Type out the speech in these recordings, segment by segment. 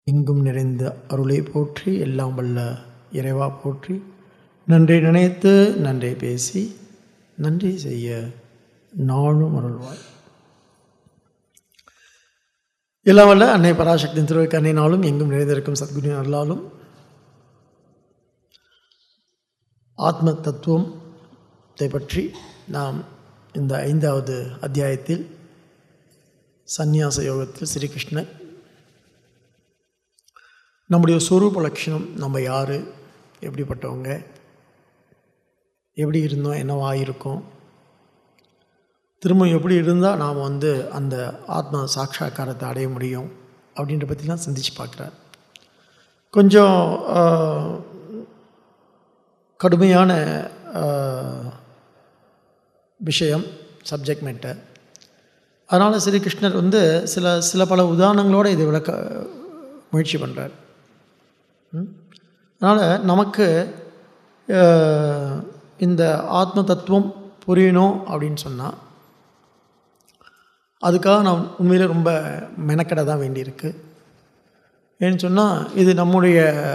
எங்கும் நிறைந்த அருளை போற்றி எல்லாம் வல்ல இறைவா போற்றி நன்றி நினைத்து நன்றி பேசி நன்றி செய்ய நாளும் அருள்வாய் எல்லாம் வல்ல அன்னை பராசக்தியின் திருவைக்கண்ணினாலும் எங்கும் நிறைந்திருக்கும் சத்குரு அருளாலும் ஆத்ம தத்துவத்தை பற்றி நாம் இந்த ஐந்தாவது அத்தியாயத்தில் சந்நியாச யோகத்தில் ஸ்ரீகிருஷ்ணர் நம்முடைய சொரூப லட்சணம் நம்ம யார் எப்படிப்பட்டவங்க எப்படி இருந்தோம் என்னவா இருக்கோம் திரும்ப எப்படி இருந்தால் நாம் வந்து அந்த ஆத்ம சாட்சா்காரத்தை அடைய முடியும் அப்படின்ற பற்றிலாம் சிந்திச்சு பார்க்குறார் கொஞ்சம் ஆஹ், கடுமையான ஆஹ், விஷயம் சப்ஜெக்ட் மேட்டர் அதனால் ஸ்ரீகிருஷ்ணர் வந்து சில சில பல உதாரணங்களோடு இதை விளக்க முயற்சி பண்ணுறார் அதனால் நமக்கு அஹ், இந்த ஆத்ம தத்துவம் புரியணும் அப்படின்னு சொன்னால் அதுக்காக நான் உண்மையிலே ரொம்ப மெனக்கெட தான் வேண்டியிருக்கு ஏன்னு சொன்னால் இது நம்முடைய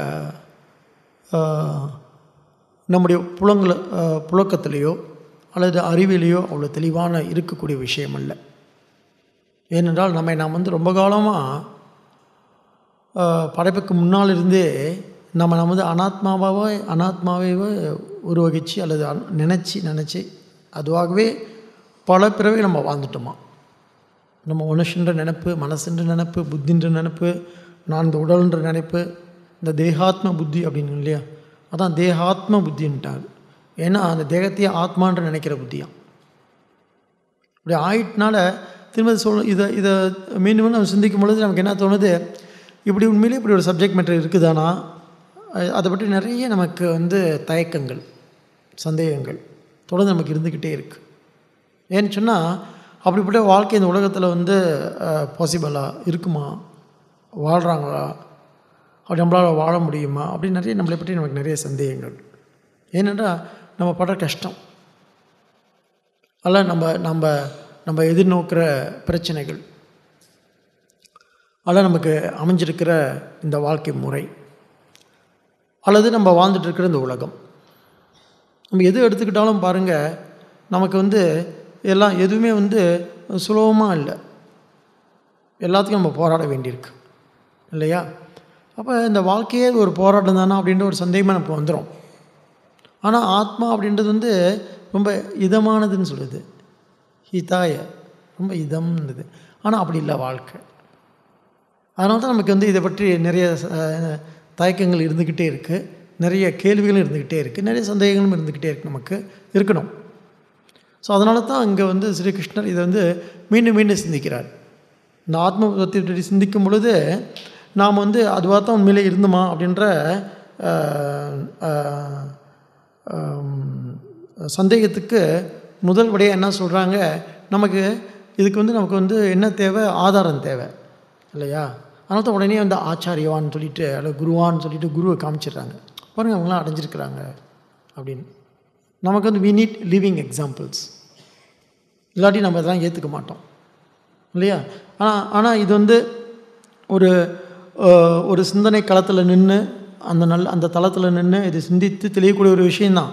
அஹ், நம்முடைய புலங்கள அஹ், புழக்கத்திலேயோ அல்லது அறிவிலேயோ அவ்வளோ தெளிவான இருக்கக்கூடிய விஷயம் அல்ல ஏனென்றால் நம்மை நாம் வந்து ரொம்ப காலமாக படைப்புக்கு முன்னால் இருந்தே நம்ம நம்ம வந்து அனாத்மாவாக அனாத்மாவே உருவகிச்சு அல்லது அன்- நினச்சி நினச்சி அதுவாகவே பல பிறவை நம்ம வாழ்ந்துட்டோமா நம்ம மனுஷன்ற நினப்பு மனசுன்ற நினப்பு புத்தின்ற நினப்பு நான் இந்த உடல்ன்ற நினைப்பு இந்த தேகாத்ம புத்தி அப்படின்னு இல்லையா அதான் தேகாத்ம புத்தின்ட்டார் ஏன்னா அந்த தேகத்தையே ஆத்மான்ற நினைக்கிற புத்தியாம் இப்படி ஆயிட்டனால திரும்ப சொல் இதை இதை மீண்டும் நம்ம சிந்திக்கும் பொழுது நமக்கு என்ன தோணுது இப்படி உண்மையிலே இப்படி ஒரு சப்ஜெக்ட் மேட்டர் இருக்குதானா அஹ் அதை பற்றி நிறைய நமக்கு வந்து தயக்கங்கள் சந்தேகங்கள் தொடர்ந்து நமக்கு இருந்துக்கிட்டே இருக்குது ஏன்னு சொன்னால் அப்படிப்பட்ட வாழ்க்கை இந்த உலகத்தில் வந்து பாசிபிளாக இருக்குமா வாழ்கிறாங்களா அப்படி நம்மளால் வாழ முடியுமா அப்படின்னு நிறைய நம்மளை பற்றி நமக்கு நிறைய சந்தேகங்கள் ஏனென்றால் நம்ம படுற கஷ்டம் அல்ல நம்ம நம்ம நம்ம எதிர்நோக்கிற பிரச்சனைகள் அல்ல நமக்கு அமைஞ்சிருக்கிற இந்த வாழ்க்கை முறை அல்லது நம்ம வாழ்ந்துட்டு இருக்கிற இந்த உலகம் நம்ம எது எடுத்துக்கிட்டாலும் பாருங்கள் நமக்கு வந்து எல்லாம் எதுவுமே வந்து சுலபமாக இல்லை எல்லாத்துக்கும் நம்ம போராட வேண்டியிருக்கு இல்லையா அப்போ இந்த வாழ்க்கையே ஒரு போராட்டம் தானே அப்படின்ற ஒரு சந்தேகமே நமக்கு வந்துடும் ஆனால் ஆத்மா அப்படின்றது வந்து ரொம்ப இதமானதுன்னு சொல்லுது ஹிதாய ரொம்ப இதம்ன்றது ஆனால் அப்படி இல்லை வாழ்க்கை அதனால தான் நமக்கு வந்து இதை பற்றி நிறைய அஹ், தயக்கங்கள் இருந்துக்கிட்டே இருக்குது நிறைய கேள்விகளும் இருந்துக்கிட்டே இருக்குது நிறைய சந்தேகங்களும் இருந்துக்கிட்டே இருக்குது நமக்கு இருக்கணும் ஸோ அதனால தான் இங்கே வந்து ஸ்ரீகிருஷ்ணர் இதை வந்து மீண்டும் மீண்டும் சிந்திக்கிறார் இந்த ஆத்ம தத்துவத்தை பற்றி சிந்திக்கும் பொழுது நாம் வந்து அதுவாக தான் உண்மையிலே இருந்தோமா அப்படின்ற அஹ், அஹ், ஆம், சந்தேகத்துக்கு முதல் விடையாக என்ன சொல்கிறாங்க நமக்கு இதுக்கு வந்து நமக்கு வந்து என்ன தேவை ஆதாரம் தேவை இல்லையா அதனால தான் உடனே வந்து ஆச்சாரியவான்னு சொல்லிட்டு அல்லது குருவான்னு சொல்லிட்டு குருவை காமிச்சிடுறாங்க பாருங்கள் அவங்களாம் அடைஞ்சிருக்கிறாங்க அப்படின்னு நமக்கு வந்து வி நீட் லிவிங் எக்ஸாம்பிள்ஸ் இல்லாட்டி நம்ம இதெல்லாம் ஏற்றுக்க மாட்டோம் இல்லையா ஆனால் ஆனால் இது வந்து ஒரு அஹ், ஒரு சிந்தனை களத்தில் நின்று அந்த நல் அந்த தளத்தில் நின்று இது சிந்தித்து தெளியக்கூடிய ஒரு விஷயந்தான்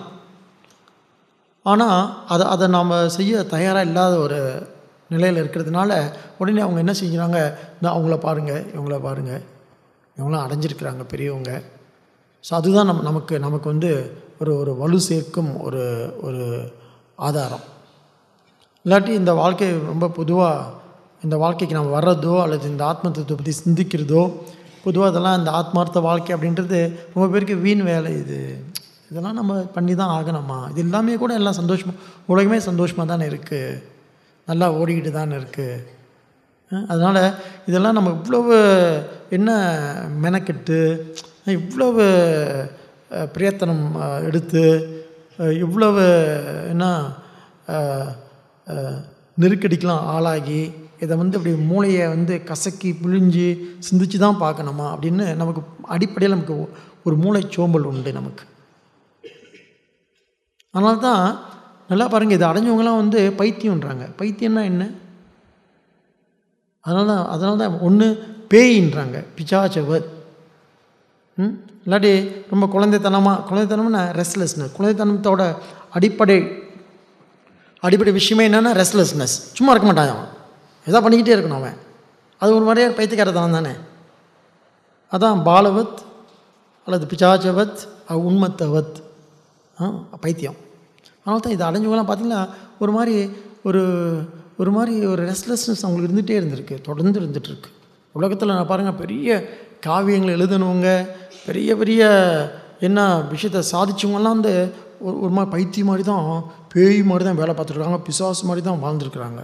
ஆனால் அதை அதை நாம் செய்ய தயாராக இல்லாத ஒரு நிலையில் இருக்கிறதுனால உடனே அவங்க என்ன செஞ்சுறாங்க இந்த அவங்கள பாருங்கள் இவங்கள பாருங்கள் இவங்களாம் அடைஞ்சிருக்கிறாங்க பெரியவங்க ஸோ அதுதான் நம் நமக்கு நமக்கு வந்து ஒரு ஒரு வலு சேர்க்கும் ஒரு ஒரு ஆதாரம் இல்லாட்டி இந்த வாழ்க்கை ரொம்ப பொதுவாக இந்த வாழ்க்கைக்கு நம்ம வர்றதோ அல்லது இந்த ஆத்ம தத்துவத்தை பற்றி சிந்திக்கிறதோ பொதுவாக இதெல்லாம் இந்த ஆத்மார்த்த வாழ்க்கை அப்படின்றது ரொம்ப பேருக்கு வீண் வேலை இது இதெல்லாம் நம்ம பண்ணி தான் ஆகணுமா இது எல்லாமே கூட எல்லாம் சந்தோஷமாக உலகமே சந்தோஷமாக தானே இருக்குது நல்லா ஓடிக்கிட்டு தானே இருக்குது அதனால் இதெல்லாம் நம்ம இவ்வளவு என்ன மெனக்கெட்டு இவ்வளவு அஹ், பிரயத்தனம் அஹ், எடுத்து அஹ், இவ்வளவு என்ன அஹ், அஹ், நெருக்கடிக்கெலாம் ஆளாகி இதை வந்து அப்படி மூளையை வந்து கசக்கி புழிஞ்சு சிந்திச்சு தான் பார்க்கணுமா அப்படின்னு நமக்கு அடிப்படையில் நமக்கு ஒரு மூளை சோம்பல் உண்டு நமக்கு அதனால தான் நல்லா பாருங்கள் இதை அடைஞ்சவங்களாம் வந்து பைத்தியம்ன்றாங்க பைத்தியம்னா என்ன அதனால தான் அதனால தான் ஒன்று பேயின்றாங்க பிச்சாச்சவர் ம் இல்லாட்டி ரொம்ப குழந்தைத்தனமாக குழந்தைத்தனம்னா ரெஸ்ட்லெஸ்னஸ் குழந்தைத்தனத்தோட அடிப்படை அடிப்படை விஷயமே என்னென்னா ரெஸ்ட்லெஸ்னஸ் சும்மா இருக்க மாட்டான் அவன் எதா பண்ணிக்கிட்டே இருக்கணும் அவன் அது ஒரு மாதிரியே பைத்தியக்காரத்தனம் தானே அதான் பாலவத் அல்லது பிச்சாச்சவத் அது உண்மத்தவத் ஆ பைத்தியம் அதனால தான் இதை அடைஞ்சவங்களாம் பார்த்திங்கன்னா ஒரு மாதிரி ஒரு ஒரு மாதிரி ஒரு ரெஸ்ட்லெஸ்னஸ் அவங்களுக்கு இருந்துகிட்டே இருந்திருக்கு தொடர்ந்து இருந்துகிட்ருக்கு உலகத்தில் நான் பாருங்கள் பெரிய காவியங்கள் எழுதினவங்க பெரிய பெரிய என்ன விஷயத்தை சாதிச்சவங்கலாம் வந்து ஒரு ஒரு மாதிரி பைத்தியம் மாதிரி தான் பேய் மாதிரி தான் வேலை பார்த்துருக்காங்க பிசாசு மாதிரி தான் வாழ்ந்துருக்குறாங்க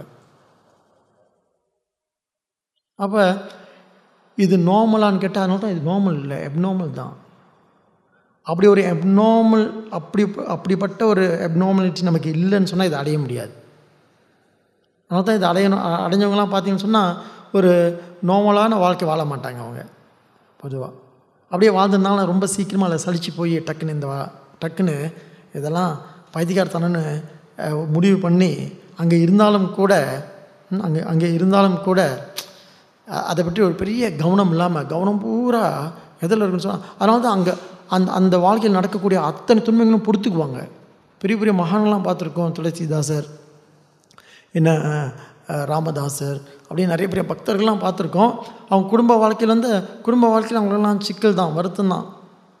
அப்போ இது நார்மலான்னு கேட்டால் அதனால தான் இது நார்மல் இல்லை எப்நார்மல் தான் அப்படி ஒரு எப்நார்மல் அப்படி அப்படிப்பட்ட ஒரு எப்நார்மலிட்டி நமக்கு இல்லைன்னு சொன்னால் இதை அடைய முடியாது அதனால தான் இதை அடையணும் அ- அடைஞ்சவங்கலாம் பார்த்தீங்கன்னு சொன்னால் ஒரு நார்மலான வாழ்க்கை வாழ மாட்டாங்க அவங்க பொதுவாக அப்படியே வாழ்ந்ததுனால ரொம்ப சீக்கிரமாக அதில் சலிச்சு போய் டக்குன்னு இந்த வா- டக்குன்னு இதெல்லாம் பைத்தியக்காரத்தனம்னு அஹ், முடிவு பண்ணி அங்கே இருந்தாலும் கூட ம், அங்கே அங்கே இருந்தாலும் கூட அ- அதை பற்றி ஒரு பெரிய கவனம் இல்லாமல் கவனம் பூரா எதில் இருக்குன்னு சொன்னால் அதனால தான் அங்கே அந்த அந்த வாழ்க்கையில் நடக்கக்கூடிய அத்தனை துன்பங்களும் பொறுத்துக்குவாங்க பெரிய பெரிய மகான்கள்லாம் பார்த்துருக்கோம் துளசிதாசர் என்ன அஹ், ராமதாசர் அப்படின்னு நிறைய பெரிய பக்தர்கள்லாம் பார்த்துருக்கோம் அவங்க குடும்ப வாழ்க்கையில் வந்து குடும்ப வாழ்க்கையில் அவங்களெல்லாம் சிக்கல் தான் வருத்தம் தான்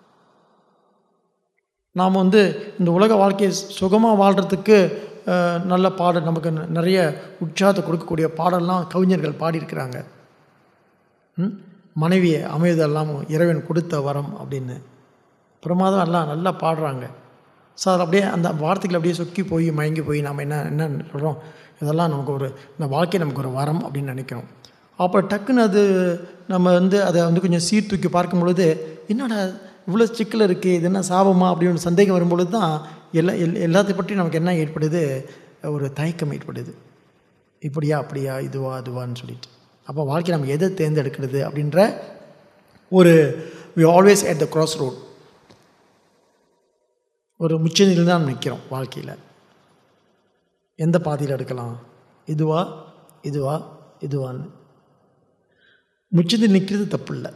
நாம் வந்து இந்த உலக வாழ்க்கையை சுகமாக வாழ்கிறதுக்கு அஹ், நல்ல பாடல் நமக்கு ந- நிறைய உற்சாகத்தை கொடுக்கக்கூடிய பாடல்லாம் கவிஞர்கள் பாடியிருக்கிறாங்க ம்? மனைவியை அமைதெல்லாம் இறைவன் கொடுத்த வரம் அப்படின்னு பிரமாதம் எல்லாம் நல்லா பாடுறாங்க ஸோ அதில் அப்படியே அந்த வார்த்தைகள் அப்படியே சொக்கி போய் மயங்கி போய் நம்ம என்ன என்ன சொல்கிறோம் இதெல்லாம் நமக்கு ஒரு இந்த வாழ்க்கை நமக்கு ஒரு வரம் அப்படின்னு நினைக்கிறோம் அப்புறம் டக்குன்னு அது நம்ம வந்து அதை வந்து கொஞ்சம் சீர்தூக்கி பார்க்கும் பொழுது என்னடா இவ்வளோ சிக்கல் இருக்குது இது என்ன சாபமா அப்படின்னு சந்தேகம் வரும்பொழுது தான் எல்லா எல் எல்லாத்தை பற்றி நமக்கு என்ன ஏற்படுது ஒரு தயக்கம் ஏற்படுது இப்படியா அப்படியா இதுவா அதுவான்னு சொல்லிட்டு அப்போ வாழ்க்கை நம்ம எதை தேர்ந்தெடுக்கிறது அப்படின்ற ஒரு we always at the cross road ஒரு முச்சந்தில் தான் நிற்கிறோம் வாழ்க்கையில் எந்த பாதையில் எடுக்கலாம் இதுவா இதுவா இதுவான்னு முச்சந்தில் நிற்கிறது தப்பு இல்லை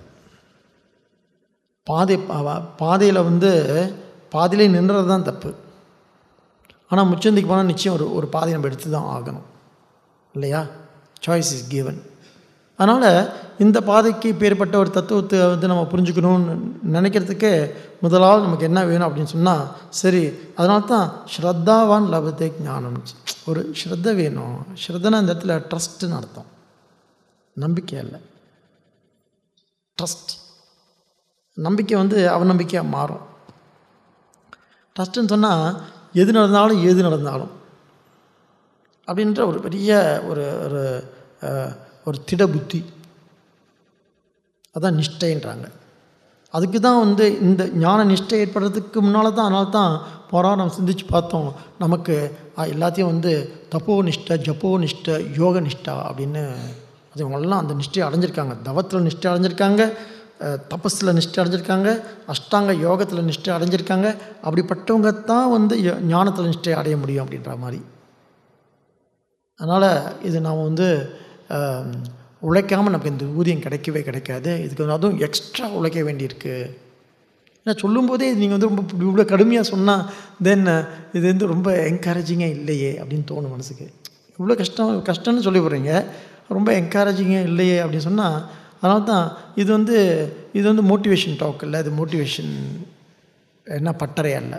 பாதை பாதையில் வந்து பாதையிலே நின்றது தான் தப்பு ஆனால் முச்சந்திக்கு போனால் நிச்சயம் ஒரு ஒரு பாதை நம்ம எடுத்து தான் ஆகணும் இல்லையா சாய்ஸ் இஸ் given அதனால் இந்த பாதைக்கு பேர்பட்ட ஒரு தத்துவத்தை வந்து நம்ம புரிஞ்சுக்கணும்னு நினைக்கிறதுக்கு முதலாவது நமக்கு என்ன வேணும் அப்படின்னு சொன்னால் சரி அதனால தான் ஸ்ரத்தாவான் லபத்தே ஞானம் ஒரு ஸ்ரத்த வேணும் ஸ்ரத்தனா இந்த இடத்துல ட்ரஸ்ட்டுன்னு அர்த்தம் நம்பிக்கை இல்லை ட்ரஸ்ட் நம்பிக்கை வந்து அவநம்பிக்கையாக மாறும் ட்ரஸ்ட்டுன்னு சொன்னால் எது நடந்தாலும் ஏது நடந்தாலும் அப்படின்ற ஒரு பெரிய ஒரு ஒரு அஹ், ஒரு திட புத்தி அதான் நிஷ்டைன்றாங்க அதுக்கு தான் வந்து இந்த ஞான நிஷ்டை ஏற்படுறதுக்கு முன்னால் தான் அதனால தான் போகிறோம் நம்ம சிந்திச்சு பார்த்தோம் நமக்கு அஹ், எல்லாத்தையும் வந்து தப்போ நிஷ்டை ஜப்போ நிஷ்டை யோக நிஷ்டா அப்படின்னு அது இவங்கெல்லாம் அந்த நிஷ்டையை அடைஞ்சிருக்காங்க தவத்தில் நிஷ்டை அடைஞ்சிருக்காங்க அஹ், தபஸில் நிஷ்டை அடைஞ்சிருக்காங்க அஷ்டாங்க யோகத்தில் நிஷ்டை அடைஞ்சிருக்காங்க அப்படிப்பட்டவங்க தான் வந்து ய- ஞானத்தில் நிஷ்டை அடைய முடியும் அப்படின்ற மாதிரி அதனால் இது நாம் வந்து உழைக்காமல் நமக்கு இந்த ஊதியம் கிடைக்கவே கிடைக்காது இதுக்கு வந்து அதுவும் எக்ஸ்ட்ரா உழைக்க வேண்டியிருக்கு ஏன்னா சொல்லும்போதே நீங்கள் வந்து ரொம்ப இவ்வளோ கடுமையாக சொன்னால் தென் இது வந்து ரொம்ப என்கரேஜிங்காக இல்லையே அப்படின்னு தோணும் மனசுக்கு இவ்வளோ கஷ்டம் கஷ்டம்னு சொல்லி போடுறீங்க ரொம்ப என்கரேஜிங்காக இல்லையே அப்படின்னு சொன்னால் அதனால தான் இது வந்து இது வந்து மோட்டிவேஷன் டாக் இல்லை இது மோட்டிவேஷன் என்ன பட்டறை அல்ல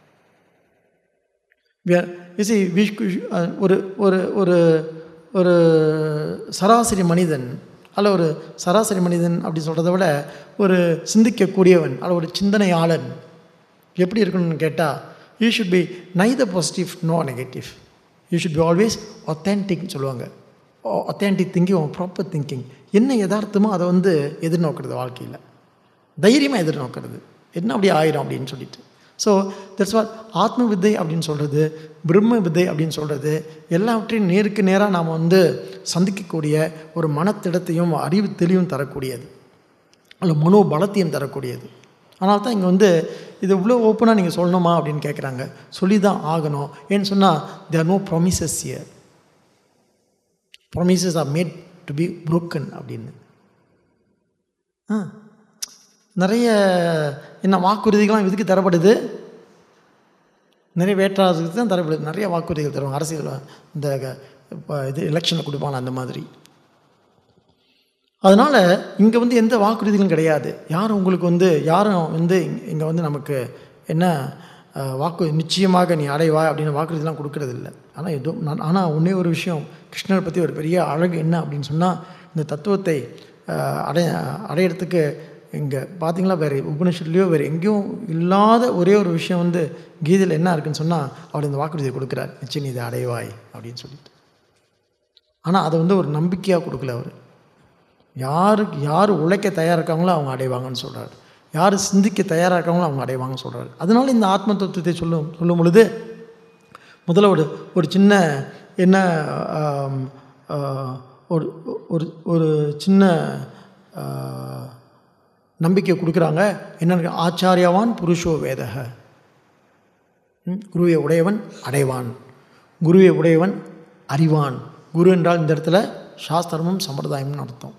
இசி ஒரு ஒரு ஒரு ஒரு சராசரி மனிதன் அல்ல ஒரு சராசரி மனிதன் அப்படி சொல்கிறத விட ஒரு சிந்திக்கக்கூடியவன் அல்ல ஒரு சிந்தனையாளன் எப்படி இருக்கணும்னு கேட்டால் you should be neither positive no negative you should be always ஒத்தேன்டிக்னு சொல்லுவாங்க ஒத்தேன்டிக் திங்கிங் ப்ராப்பர் திங்கிங் என்ன யதார்த்தமோ அதை வந்து எதிர்நோக்கிறது வாழ்க்கையில் தைரியமாக எதிர்நோக்கிறது என்ன அப்படி ஆயிரும் அப்படின்னு சொல்லிட்டு ஸோ தட்ஸ் வாட் ஆத்ம வித்தை அப்படின்னு சொல்கிறது பிரம்ம வித்தை அப்படின்னு சொல்கிறது எல்லாவற்றையும் நேருக்கு நேராக நாம் வந்து சந்திக்கக்கூடிய ஒரு மனத்திடத்தையும் அறிவு தெளிவும் தரக்கூடியது அல்ல மனோபலத்தையும் தரக்கூடியது அதனால தான் இங்கே வந்து இது இவ்வளோ ஓப்பனாக நீங்கள் சொல்லணுமா அப்படின்னு கேட்குறாங்க சொல்லி தான் ஆகணும் ஏன்னு சொன்னால் there no promises here promises are made to be broken அப்படின்னு ஆ நிறைய என்ன வாக்குறுதிகள்லாம் இதுக்கு தரப்படுது நிறைய வேற்றாளர்களுக்கு தான் தரப்படுது நிறைய வாக்குறுதிகள் தருவாங்க அரசியல் இந்த க- இப்போ இது எலெக்ஷனில் கொடுப்பாங்க அந்த மாதிரி அதனால் இங்கே வந்து எந்த வாக்குறுதிகளும் கிடையாது யாரும் உங்களுக்கு வந்து யாரும் வந்து இங்கே வந்து நமக்கு என்ன அஹ், வாக்கு நிச்சயமாக நீ அடைவா அப்படின்னு வாக்குறுதிலாம் கொடுக்கறது இல்லை ஆனால் ஏதோ நான் ஆனால் ஒன்றே ஒரு விஷயம் கிருஷ்ணரை பற்றி ஒரு பெரிய அழகு என்ன அப்படின்னு சொன்னால் இந்த தத்துவத்தை அஹ், அடைய அடையிறதுக்கு இங்கே பார்த்தீங்களா வேறு உபனிஷத்துலேயோ வேறு எங்கேயும் இல்லாத ஒரே ஒரு விஷயம் வந்து கீதையில் என்ன இருக்குன்னு சொன்னால் அவர் இந்த வாக்குறுதியை கொடுக்குறார் நிச்சயம் நீ இதை அடைவாய் அப்படின்னு சொல்லிட்டு ஆனால் அதை வந்து ஒரு நம்பிக்கையாக கொடுக்கல அவர் யாருக்கு யார் உழைக்க தயாராக இருக்காங்களோ அவங்க அடைவாங்கன்னு சொல்கிறார் யார் சிந்திக்க தயாராக இருக்காங்களோ அவங்க அடைவாங்கன்னு சொல்கிறார் அதனால இந்த ஆத்ம தத்துவத்தை சொல்லும் சொல்லும் பொழுது முதல்ல ஒரு ஒரு சின்ன என்ன ஆம், ஆ, ஒரு ஒரு ஒரு சின்ன ஆ, நம்பிக்கை கொடுக்குறாங்க என்னன்னு ஆச்சாரியவான் புருஷோ வேதக ம், குருவை உடையவன் அடைவான் குருவை உடையவன் அறிவான் குரு என்றால் இந்த இடத்துல சாஸ்திரமும் சம்பிரதாயம்னு அர்த்தம்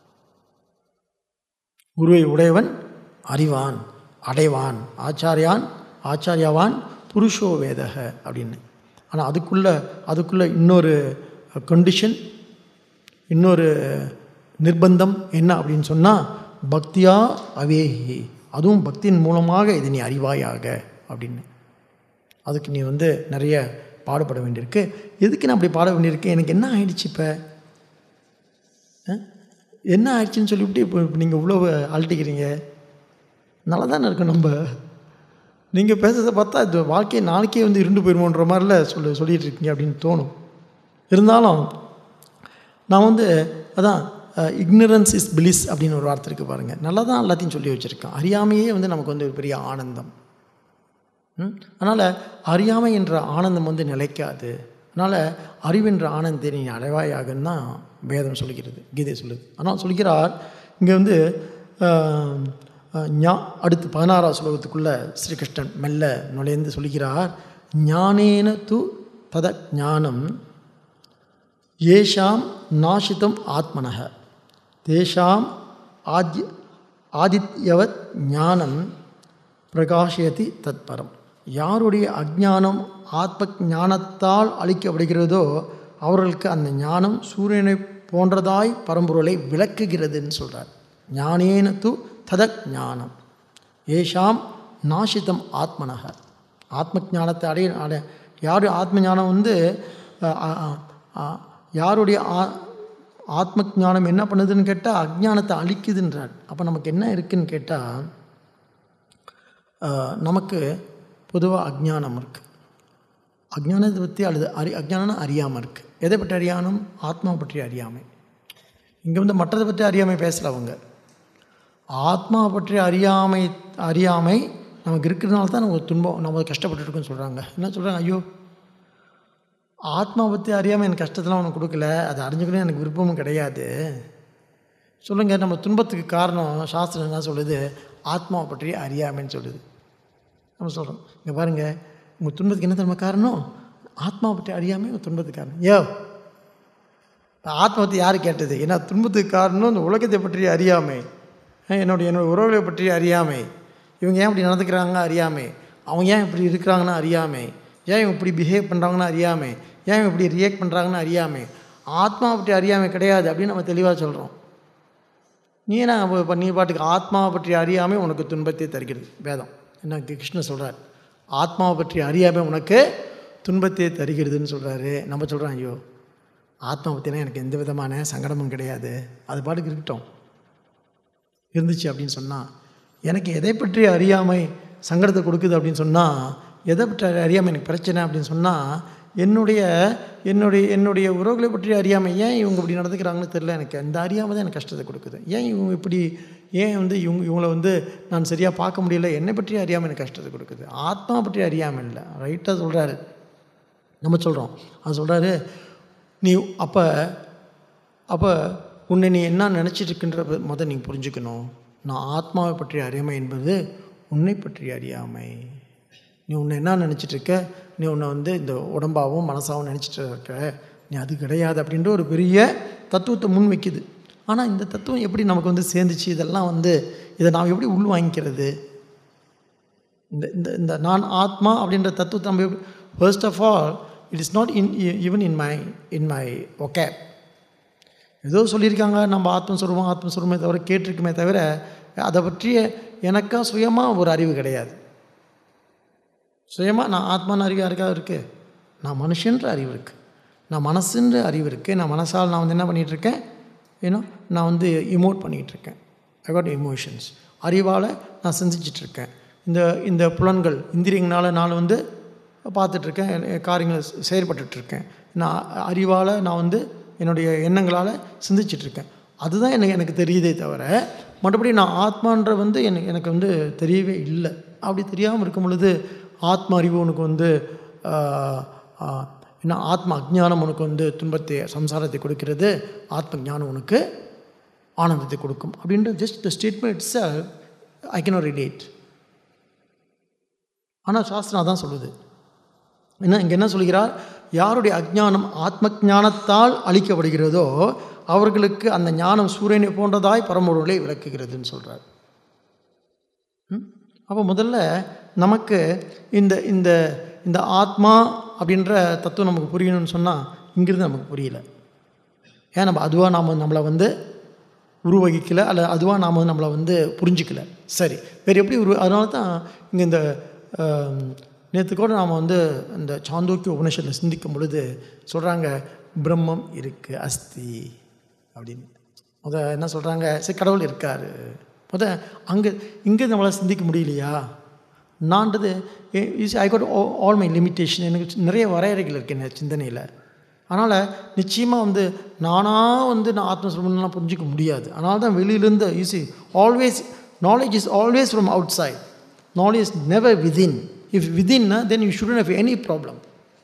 குருவை உடையவன் அறிவான் அடைவான் ஆச்சாரியான் ஆச்சாரியாவான் புருஷோ வேதக அப்படின்னு ஆனால் அதுக்குள்ள அதுக்குள்ள இன்னொரு கண்டிஷன் இன்னொரு நிர்பந்தம் என்ன அப்படின்னு சொன்னால் பக்தியா அவேஹி அதுவும் பக்தியின் மூலமாக இது நீ அறிவாயாக அப்படின்னு அதுக்கு நீ வந்து நிறைய பாடுபட வேண்டியிருக்கு எதுக்கு நான் அப்படி பாட வேண்டியிருக்கு எனக்கு என்ன ஆயிடுச்சு இப்போ என்ன ஆயிடுச்சுன்னு சொல்லிவிட்டு இப்போ இப்போ நீங்கள் இவ்வளோ அழட்டிக்கிறீங்க நல்லா தானே இருக்கும் நம்ம நீங்கள் பேசுறதை பார்த்தா இந்த வாழ்க்கையை நாளைக்கே வந்து இருண்டு போயிருமோன்ற மாதிரில சொல்லி சொல்லிகிட்டு இருக்கீங்க அப்படின்னு தோணும் இருந்தாலும் நான் வந்து அதான் இக்னரன்ஸ் இஸ் பிலிஸ் அப்படின்னு ஒரு வார்த்தை இருக்குது பாருங்கள் நல்லா தான் எல்லாத்தையும் சொல்லி வச்சுருக்கேன் அறியாமையே வந்து நமக்கு வந்து ஒரு பெரிய ஆனந்தம் அதனால் அறியாமை என்ற ஆனந்தம் வந்து நிலைக்காது அதனால் அறிவென்ற ஆனந்தத்தை நீ அடைவாயாகன்னு தான் வேதம் சொல்லுகிறது கீதை சொல்லுது ஆனால் சொல்கிறார் இங்கே வந்து ஆஹ், ஆஹ், ஞா அடுத்து பதினாறாவது ஸ்லோகத்துக்குள்ளே ஸ்ரீகிருஷ்ணன் மெல்ல நுழைந்து சொல்கிறார் ஞானேன து தத ஞானம் ஏஷாம் நாசிதம் ஆத்மனக தேஷாம் ஆத்ய ஆதித்யவத் ஞானம் பிரகாஷயதி தத்பரம் யாருடைய அஜ்ஞானம் ஆத்ம ஞானத்தால் அளிக்கப்படுகிறதோ அவர்களுக்கு அந்த ஞானம் சூரியனை போன்றதாய் பரம்பொருளை விளக்குகிறதுன்னு சொல்கிறார் ஞானேன து ததக் ஞானம் ஏஷாம் நாசிதம் ஆத்மனக ஆத்ம ஞானத்தை அடைய அடைய யார் ஆத்ம ஞானம் வந்து அஹ், அஹ், அஹ், யாருடைய ஆ ஆத்ம ஞானம் என்ன பண்ணுதுன்னு கேட்டால் அஜ்ஞானத்தை அழிக்குதுன்றார் அப்போ நமக்கு என்ன இருக்குன்னு கேட்டால் ஆஹ், நமக்கு பொதுவாக அஜ்ஞானம் இருக்குது அஜ்ஞானத்தை பற்றி அல்லது அறி அஜ்ஞானம்னா அறியாமல் இருக்குது எதை பற்றி அறியானம் ஆத்மா பற்றி அறியாமை இங்கே வந்து மற்றதை பற்றி அறியாமை பேசல அவங்க ஆத்மா பற்றி அறியாமை அறியாமை நமக்கு இருக்கிறதுனால தான் நமக்கு துன்பம் நம்ம கஷ்டப்பட்டுட்டு இருக்கோம்னு சொல்கிறாங்க என்ன சொல்கிறாங்க ஐயோ ஆத்மா பற்றி அறியாமல் எனக்கு கஷ்டத்தெல்லாம் உனக்கு கொடுக்கல அதை அறிஞ்சுக்கணும் எனக்கு விருப்பமும் கிடையாது சொல்லுங்கள் நம்ம துன்பத்துக்கு காரணம் சாஸ்திரம் என்ன சொல்லுது ஆத்மாவை பற்றி அறியாமைன்னு சொல்லுது நம்ம சொல்கிறோம் இங்கே பாருங்கள் உங்கள் துன்பத்துக்கு என்ன தெரியுமா காரணம் ஆத்மாவை பற்றி அறியாமை உங்கள் துன்பத்துக்கு காரணம் ஏ ஆத்மா பற்றி யார் கேட்டது ஏன்னா துன்பத்துக்கு காரணம் இந்த உலகத்தை பற்றி அறியாமை அஹ் என்னுடைய என்னுடைய உறவுகளை பற்றி அறியாமை இவங்க ஏன் இப்படி நடந்துக்கிறாங்க அறியாமை அவங்க ஏன் இப்படி இருக்கிறாங்கன்னா அறியாமை ஏன் இவங்க இப்படி பிஹேவ் பண்ணுறாங்கன்னு அறியாமை ஏன் இவங்க இப்படி ரியாக்ட் பண்ணுறாங்கன்னு அறியாமை ஆத்மா பற்றி அறியாமை கிடையாது அப்படின்னு நம்ம தெளிவாக சொல்கிறோம் நீ என்ன இப்போ நீ பாட்டுக்கு ஆத்மாவை பற்றி அறியாமை உனக்கு துன்பத்தை தருகிறது வேதம் என்ன கிருஷ்ணன் சொல்கிறார் ஆத்மாவை பற்றி அறியாமை உனக்கு துன்பத்தை தருகிறதுன்னு சொல்கிறாரு நம்ம சொல்கிறோம் ஐயோ ஆத்மா பற்றினா எனக்கு எந்த விதமான சங்கடமும் கிடையாது அது பாட்டுக்கு இருக்கட்டும் இருந்துச்சு அப்படின்னு சொன்னால் எனக்கு எதை பற்றி அறியாமை சங்கடத்தை கொடுக்குது அப்படின்னு சொன்னால் எதை பற்றி அறியாமை எனக்கு பிரச்சனை அப்படின்னு சொன்னால் என்னுடைய என்னுடைய என்னுடைய உறவுகளை பற்றி அறியாமை ஏன் இவங்க இப்படி நடந்துக்கிறாங்கன்னு தெரியல எனக்கு அந்த அறியாமை தான் எனக்கு கஷ்டத்தை கொடுக்குது ஏன் இவங்க இப்படி ஏன் வந்து இவங்க இவங்களை வந்து நான் சரியாக பார்க்க முடியல என்னை பற்றி அறியாமல் எனக்கு கஷ்டத்தை கொடுக்குது ஆத்மா பற்றி அறியாமல் இல்லை ரைட்டாக சொல்கிறாரு நம்ம சொல்கிறோம் அது சொல்கிறாரு நீ அப்போ அப்போ உன்னை நீ என்ன நினச்சிட்டு இருக்கின்ற முத நீ புரிஞ்சுக்கணும் நான் ஆத்மாவை பற்றிய அறியாமை என்பது உன்னை பற்றிய அறியாமை நீ உன்னை என்ன நினச்சிட்டு இருக்க நீ உன்னை வந்து இந்த உடம்பாகவும் மனசாகவும் நினச்சிட்டு இருக்க நீ அது கிடையாது அப்படின்ற ஒரு பெரிய தத்துவத்தை முன் வைக்குது ஆனால் இந்த தத்துவம் எப்படி நமக்கு வந்து சேர்ந்துச்சு இதெல்லாம் வந்து இதை நாம் எப்படி உள் வாங்கிக்கிறது இந்த இந்த இந்த நான் ஆத்மா அப்படின்ற தத்துவத்தை நம்ம first of all it is not in even in my in my okay ஏதோ சொல்லியிருக்காங்க நம்ம ஆத்மஸ்வரூபம் ஆத்மஸ்வரூபமே தவிர கேட்டிருக்குமே தவிர அதை பற்றிய எனக்கா சுயமாக ஒரு அறிவு கிடையாது சுயமாக நான் ஆத்மான அறிவு யாருக்காக இருக்குது நான் மனுஷன்ற அறிவு இருக்குது நான் மனசுன்ற அறிவு இருக்குது நான் மனசால் நான் வந்து என்ன பண்ணிகிட்ருக்கேன் ஏன்னா நான் வந்து இமோட் பண்ணிகிட்ருக்கேன் ஐ காட் எமோஷன்ஸ் அறிவால் நான் சிந்திச்சிட்ருக்கேன் இந்த இந்த புலன்கள் இந்திரியங்களால் நான் வந்து பார்த்துட்ருக்கேன் காரியங்களை செயல்பட்டுட்ருக்கேன் நான் அறிவால் நான் வந்து என்னுடைய எண்ணங்களால் சிந்திச்சிட்ருக்கேன் அதுதான் எனக்கு எனக்கு தெரியுதே தவிர மற்றபடி நான் ஆத்மான்ற வந்து எனக்கு எனக்கு வந்து தெரியவே இல்லை அப்படி தெரியாமல் இருக்கும் பொழுது ஆத்ம அறிவு உனக்கு வந்து என்ன ஆத்ம அஜ்ஞானம் உனக்கு வந்து துன்பத்தை சம்சாரத்தை கொடுக்கிறது ஆத்ம ஞானம் உனக்கு ஆனந்தத்தை கொடுக்கும் அப்படின்ற just the statement it's I can relate ஆனால் சாஸ்திரம் அதான் சொல்லுது என்ன இங்கே என்ன சொல்கிறார் யாருடைய அஜ்ஞானம் ஆத்ம ஞானத்தால் அளிக்கப்படுகிறதோ அவர்களுக்கு அந்த ஞானம் சூரியனை போன்றதாய் பரம்பொருளை விளக்குகிறதுன்னு சொல்கிறார் அப்போ முதல்ல நமக்கு இந்த இந்த இந்த ஆத்மா அப்படின்ற தத்துவம் நமக்கு புரியணும்னு சொன்னால் இங்கிருந்து நமக்கு புரியல ஏன் நம்ம அதுவாக நாம் நம்மளை வந்து உருவகிக்கலை அல்ல அதுவாக நாம் நம்மளை வந்து புரிஞ்சிக்கல சரி வேறு எப்படி உருவ அதனால தான் இங்கே இந்த நேற்று கூட நாம் வந்து இந்த சாந்தோக்கிய உபநிஷத்தில் சிந்திக்கும் பொழுது சொல்கிறாங்க பிரம்மம் இருக்குது அஸ்தி அப்படின்னு முத என்ன சொல்கிறாங்க சரி கடவுள் இருக்கார் முத அங்கே இங்கே நம்மளால் சிந்திக்க முடியலையா நான்றது is I got all my limitation எனக்கு நிறைய வரையறைகள் இருக்கு என் சிந்தனையில் அதனால் நிச்சயமாக வந்து நானாக வந்து நான் ஆத்மஸ்வரம்லாம் புரிஞ்சிக்க முடியாது அதனால தான் வெளியிலேருந்து easy always knowledge is always from outside knowledge never within if within then you shouldn't have any problem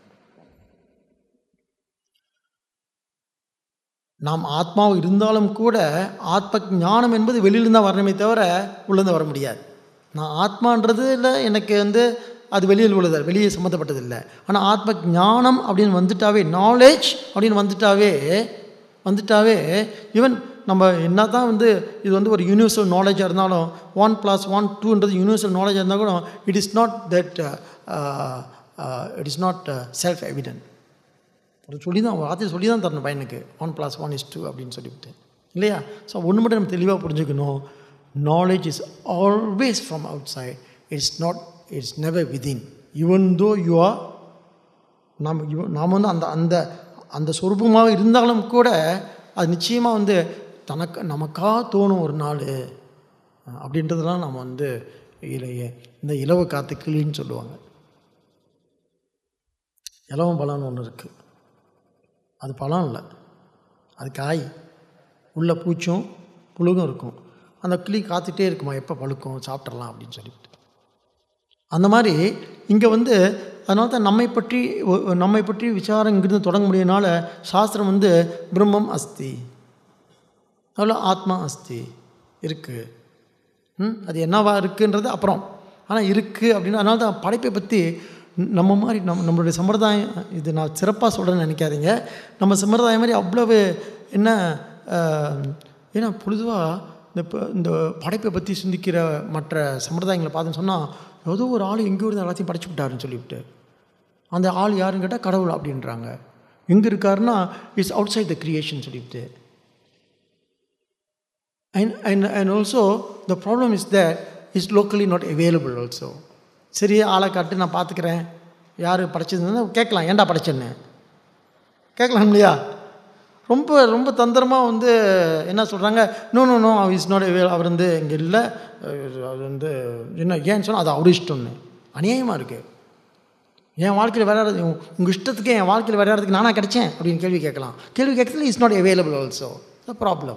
நாம் ஆத்மாவும் இருந்தாலும் கூட ஆத்ம ஞானம் என்பது வெளியிலிருந்து தான் வரணுமே தவிர உள்ளேருந்து வர முடியாது நான் ஆத்மான்றது இல்லை எனக்கு வந்து அது வெளியில் உள்ளது வெளியே சம்மந்தப்பட்டது இல்லை ஆனால் ஆத்ம ஞானம் அப்படின்னு வந்துட்டாவே நாலேஜ் அப்படின்னு வந்துட்டாவே வந்துட்டாவே ஈவன் நம்ம என்ன தான் வந்து இது வந்து ஒரு யூனிவர்சல் நாலேஜாக இருந்தாலும் ஒன் ப்ளஸ் ஒன் டூன்றது யூனிவர்சல் நாலேஜாக இருந்தால் கூட it is not that it is not self evident அது சொல்லி தான் வார்த்தை சொல்லி தான் தரணும் பையனுக்கு one plus one is two அப்படின்னு சொல்லிவிட்டு இல்லையா ஸோ ஒன்று மட்டும் நம்ம தெளிவாக புரிஞ்சுக்கணும் knowledge is always from outside it's not it's never within even though you are நாம் இவ நாம் வந்து அந்த அந்த அந்த சொரூபமாக இருந்தாலும் கூட அது நிச்சயமாக வந்து தனக்கு நமக்காக தோணும் ஒரு நாள் அப்படின்றதெல்லாம் நம்ம வந்து இலைய இந்த இலவ காத்து கிளின்னு சொல்லுவாங்க இலவம் பழம்னு ஒன்று இருக்குது அது பழம் இல்லை அது காய் உள்ள பூச்சும் புழுகும் இருக்கும் அந்த கிளி காத்துட்டே இருக்குமா எப்போ பழுக்கும் சாப்பிட்றலாம் அப்படின்னு சொல்லிட்டு அந்த மாதிரி இங்கே வந்து அதனால தான் நம்மை பற்றி நம்மை பற்றி விசாரம் இங்கிருந்து தொடங்க முடியனால சாஸ்திரம் வந்து பிரம்மம் அஸ்தி அவ்வளோ ஆத்மா அஸ்தி இருக்குது ம் அது என்னவா இருக்குன்றது அப்புறம் ஆனால் இருக்குது அப்படின்னு அதனால தான் படைப்பை பற்றி நம்ம மாதிரி நம் நம்மளுடைய சம்பிரதாயம் இது நான் சிறப்பாக சொல்கிறேன்னு நினைக்காதீங்க நம்ம சம்பிரதாயம் மாதிரி அவ்வளவு என்ன ஏன்னா பொழுதுவாக இந்த இந்த படைப்பை பற்றி சிந்திக்கிற மற்ற சம்பிரதாயங்களை பார்த்தோன்னு சொன்னால் ஏதோ ஒரு ஆள் எங்கேயோ இருந்து எல்லாத்தையும் படைச்சு விட்டாருன்னு சொல்லிவிட்டு அந்த ஆள் யாருன்னு கேட்டால் கடவுள் அப்படின்றாங்க எங்கே இருக்காருன்னா it's outside the creation சொல்லிவிட்டு and and and also the problem is that is locally not available also சரி ஆளை காட்டு நான் பார்த்துக்கிறேன் யார் படைச்சதுன்னா கேட்கலாம் ஏன்டா படைச்சேன்னு கேட்கலாம் இல்லையா ரொம்ப ரொம்ப தந்திரமாக வந்து என்ன சொல்கிறாங்க no no no is not அவர் வந்து இங்கே இல்லை அது வந்து என்ன ஏன்னு சொன்னால் அது அவர் இஷ்டம்னு அநியாயமாக இருக்குது என் வாழ்க்கையில் விளையாடுறது உங்கள் இஷ்டத்துக்கு என் வாழ்க்கையில் விளையாடுறதுக்கு நானாக கிடைச்சேன் அப்படின்னு கேள்வி கேட்கலாம் கேள்வி கேட்கறது is not available also the problem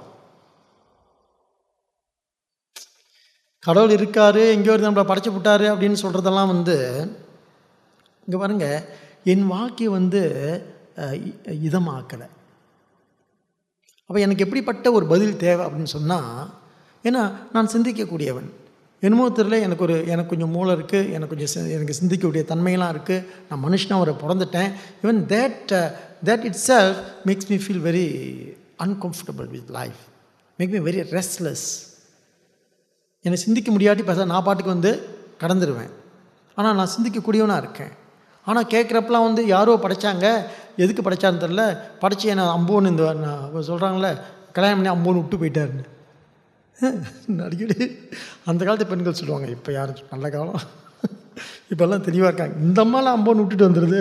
கடவுள் இருக்கார் எங்கேயோ இருந்து நம்மளை படைச்சு விட்டாரு அப்படின்னு சொல்கிறதெல்லாம் வந்து இங்கே பாருங்கள் என் வாழ்க்கையை வந்து இதமாக்கலை அப்போ எனக்கு எப்படிப்பட்ட ஒரு பதில் தேவை அப்படின்னு சொன்னால் ஏன்னா நான் சிந்திக்கக்கூடியவன் என்னமோ தெரியல எனக்கு ஒரு எனக்கு கொஞ்சம் மூளை இருக்குது எனக்கு கொஞ்சம் எனக்கு சிந்திக்கக்கூடிய தன்மையெல்லாம் இருக்குது நான் மனுஷனாக ஒரு பிறந்துட்டேன் even that that itself makes me feel very uncomfortable with life make me very restless என்னை சிந்திக்க முடியாட்டி பேச நான் பாட்டுக்கு வந்து கடந்துருவேன் ஆனால் நான் சிந்திக்கக்கூடியவனாக இருக்கேன் ஆனால் கேட்குறப்பெல்லாம் வந்து யாரோ படைச்சாங்க எதுக்கு படைச்சான்னு தெரில படைச்சி என்னை அம்போன்னு இந்த நான் சொல்கிறாங்களே கல்யாணம் பண்ணி அம்போன்னு விட்டு போயிட்டாருன்னு அடிக்கடி அந்த காலத்து பெண்கள் சொல்லுவாங்க இப்போ யாரும் நல்ல காலம் இப்போல்லாம் தெளிவாக இருக்காங்க இந்த அம்மாலாம் அம்போன்னு விட்டுட்டு வந்துடுது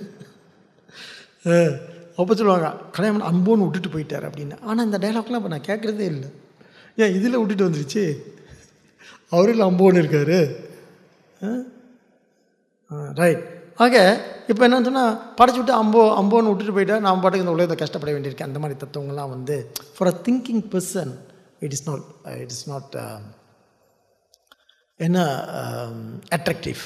அப்போ சொல்லுவாங்க கல்யாணம் பண்ணி அம்போன்னு விட்டுட்டு போயிட்டார் அப்படின்னு ஆனால் இந்த டைலாக்லாம் இப்போ நான் கேட்குறதே இல்லை ஏன் இதில் விட்டுட்டு வந்துருச்சு அவரில் அம்போன்னு இருக்கார் ரைட் ஆக இப்போ என்ன சொன்னால் படைச்சு விட்டு அம்போ அம்போன்னு விட்டுட்டு போயிட்டா நான் பாட்டுக்கு இந்த உலகத்தை கஷ்டப்பட வேண்டியிருக்கேன் அந்த மாதிரி தத்துவங்கள்லாம் வந்து for a thinking person it is not it is not என்ன அட்ராக்டிவ்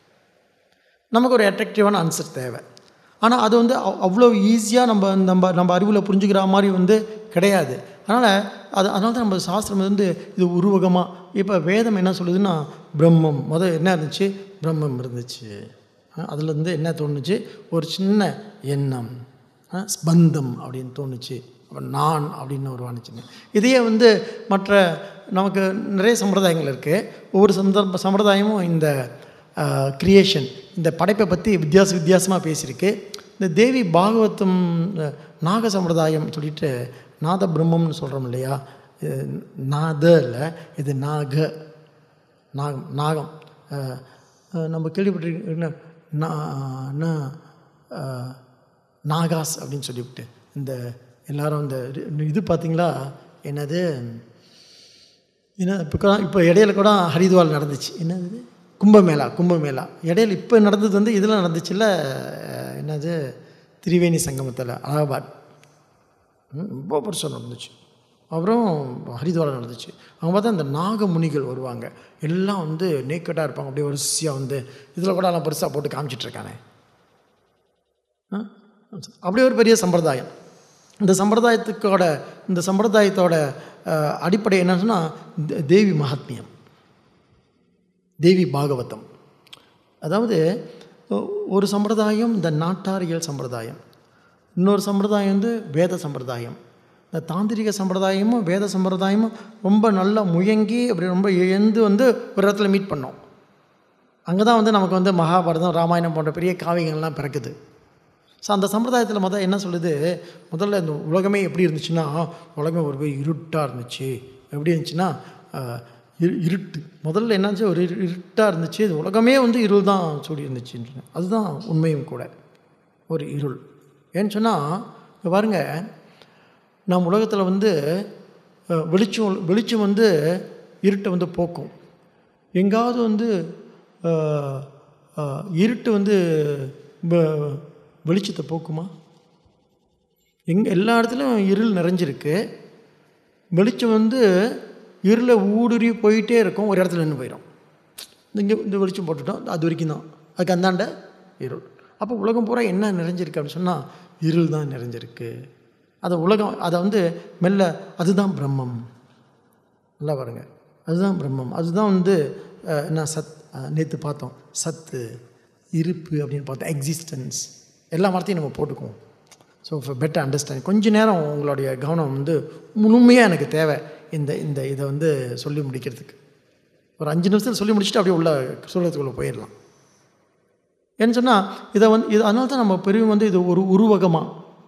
நமக்கு ஒரு அட்ராக்டிவான ஆன்சர் தேவை ஆனால் அது வந்து அவ்- அவ்வளோ ஈஸியாக நம்ம நம்ம நம்ம அறிவில் புரிஞ்சுக்கிற மாதிரி வந்து கிடையாது அதனால் அது அதனால தான் நம்ம சாஸ்திரம் வந்து இது உருவகமாக இப்போ வேதம் என்ன சொல்லுதுன்னா பிரம்மம் முதல் என்ன இருந்துச்சு பிரம்மம் இருந்துச்சு அதுலேருந்து என்ன தோணுச்சு ஒரு சின்ன எண்ணம் ஆ, ஸ்பந்தம் அப்படின்னு தோணுச்சு அப்புறம் நான் அப்படின்னு ஒரு வாணிச்சுங்க இதையே வந்து மற்ற நமக்கு நிறைய சம்பிரதாயங்கள் இருக்குது ஒவ்வொரு சந்தர்ப்ப சம்பிரதாயமும் இந்த கிரியேஷன் இந்த படைப்பை பற்றி வித்தியாச வித்தியாசமாக பேசியிருக்கு இந்த தேவி பாகவதம் அஹ், நாக சம்பிரதாயம் சொல்லிட்டு நாத பிரம்மம்னு சொல்கிறோம் இல்லையா இது நாத இல்லை இது நாக நாகம் நாகம் அஹ், அஹ், நம்ம கேள்விப்பட்டிருக்க நா- நா- அஹ், நாகாஸ் அப்படின்னு சொல்லிவிட்டு இந்த எல்லாரும் இந்த இது- இது பார்த்தீங்களா என்னது என்ன இப்போ கூட இப்போ இடையில கூட ஹரித்வார் நடந்துச்சு என்னது இது? கும்பமேளா கும்பமேளா இடையில இப்போ நடந்தது வந்து இதில் நடந்துச்சுல்ல அஹ், என்னது திரிவேணி சங்கமத்தில் அலகாபாத் ம், ரொம்ப பெருசாக நடந்துச்சு அப்புறம் ஹரித்வாரம் நடந்துச்சு அவங்க பார்த்தா இந்த நாகமுனிகள் வருவாங்க எல்லாம் வந்து நேக்கடாக இருப்பாங்க அப்படியே வரிசையாக வந்து இதில் கூட எல்லாம் பெருசாக போட்டு காமிச்சிட்டு இருக்கானே ஆ? அப்படியே ஒரு பெரிய சம்பிரதாயம் இந்த சம்பிரதாயத்துக்கோட இந்த சம்பிரதாயத்தோட அஹ், அடிப்படை என்னன்னு சொன்னால் தே- தேவி மகாத்மியம் தேவி பாகவதம் அதாவது ஒ- ஒரு சம்பிரதாயம் இந்த நாட்டாரியல் சம்பிரதாயம் இன்னொரு சம்பிரதாயம் வந்து வேத சம்பிரதாயம் இந்த தாந்திரிக சம்பிரதாயமும் வேத சம்பிரதாயமும் ரொம்ப நல்லா முயங்கி அப்படி ரொம்ப எழுந்து வந்து ஒரு இடத்துல மீட் பண்ணோம் அங்கே தான் வந்து நமக்கு வந்து மகாபாரதம் ராமாயணம் போன்ற பெரிய காவியங்கள்லாம் பிறக்குது ஸோ அந்த சம்பிரதாயத்தில் முதல் என்ன சொல்லுது முதல்ல இந்த உலகமே எப்படி இருந்துச்சுன்னா உலகமே ஒரு போய் இருட்டாக இருந்துச்சு எப்படி இருந்துச்சுன்னா ஆஹ், இரு இருட்டு முதல்ல என்னாச்சு ஒரு இரு இருட்டாக இருந்துச்சு இது உலகமே வந்து இருள் தான் சூடி இருந்துச்சுன்னு அதுதான் உண்மையும் கூட ஒரு இருள் ஏன்னு சொன்னால் பாருங்க நம் உலகத்தில் வந்து அஹ், வெளிச்சம் வெளிச்சம் வந்து இருட்டை வந்து போக்கும் எங்காவது வந்து அஹ், அஹ், இருட்டு வந்து வெ- வெளிச்சத்தை போக்குமா எங் எல்லா இடத்துலையும் இருள் நிறைஞ்சிருக்கு வெளிச்சம் வந்து இருளை ஊடுருவி போயிட்டே இருக்கும் ஒரு இடத்துல நின்று போயிடும் இங்கே இந்த வெளிச்சம் போட்டுட்டோம் அது வரைக்கும் தான் அதுக்கு அந்தாண்ட இருள் அப்போ உலகம் பூரா என்ன நிறைஞ்சிருக்கு அப்படின்னு சொன்னால் இருள் தான் நிறைஞ்சிருக்கு அதை உலகம் அதை வந்து மெல்ல அதுதான் பிரம்மம் நல்லா பாருங்க அதுதான் பிரம்மம் அதுதான் வந்து அஹ், என்ன சத் நேற்று பார்த்தோம் சத்து இருப்பு அப்படின்னு பார்த்தோம் எக்ஸிஸ்டன்ஸ் எல்லா வார்த்தையும் நம்ம போட்டுக்குவோம் ஸோ ஃபார் பெட்டர் அண்டர்ஸ்டாண்ட் கொஞ்ச நேரம் உங்களுடைய கவனம் வந்து முழுமையாக எனக்கு தேவை இந்த இந்த இதை வந்து சொல்லி முடிக்கிறதுக்கு ஒரு அஞ்சு நிமிஷத்தில் சொல்லி முடிச்சுட்டு அப்படியே உள்ள சூழத்துக்குள்ளே போயிடலாம் ஏன்னு சொன்னால் இதை வந்து இது அதனால தான் நம்ம பெரியவங்க வந்து இது ஒரு உருவகமாக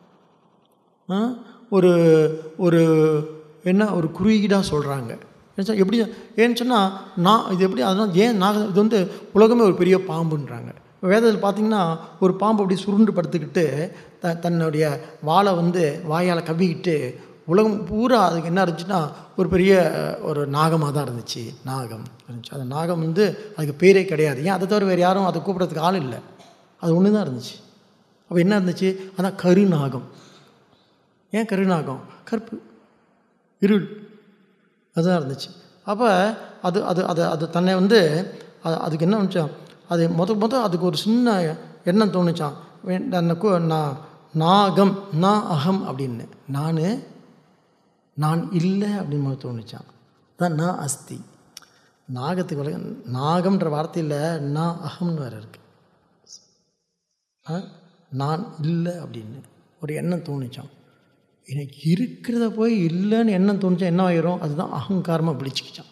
ஆ? ஒரு ஒரு என்ன ஒரு குறியீடாக சொல்கிறாங்க எப்படி ஏன்னு சொன்னால் நான் இது எப்படி அதனால் ஏன் நான் இது வந்து உலகமே ஒரு பெரிய பாம்புன்றாங்க வேதத்தில் பார்த்தீங்கன்னா ஒரு பாம்பு அப்படி சுருண்டு படுத்துக்கிட்டு த தன்னுடைய வாளை வந்து வாயால் கவ்விக்கிட்டு உலகம் பூரா அதுக்கு என்ன இருந்துச்சுன்னா ஒரு பெரிய ஒரு நாகமாக தான் இருந்துச்சு நாகம் இருந்துச்சு அந்த நாகம் வந்து அதுக்கு பேரே கிடையாது ஏன் அதை தவிர வேறு யாரும் அதை கூப்பிட்றதுக்கு ஆள் இல்லை அது ஒன்று தான் இருந்துச்சு அப்போ என்ன இருந்துச்சு அதான் கருநாகம் ஏன் கருநாகம் கருப்பு இருள் அதுதான் இருந்துச்சு அப்போ அது அது அது அது தன்னை வந்து அது அதுக்கு என்ன வந்துச்சான் அது முத முத அதுக்கு ஒரு சின்ன எண்ணம் தோணுச்சான் வே- அந்த கு- நான் நாகம் நான் அகம் அப்படின்னு நான் நான் இல்லை அப்படின்னு முதல்ல தோணுச்சான் தான் நான் அஸ்தி நாகத்துக்கு விளக்க நாகம்ன்ற வார்த்தையில் நான் அகம்னு வேறு இருக்கு ஆ? நான் இல்லை அப்படின்னு ஒரு எண்ணம் தோணுச்சான் எனக்கு இருக்கிறத போய் இல்லைன்னு எண்ணம் தோணுச்சா என்ன ஆயிரும் அதுதான் அகங்காரமாக பிடிச்சிக்கிச்சான்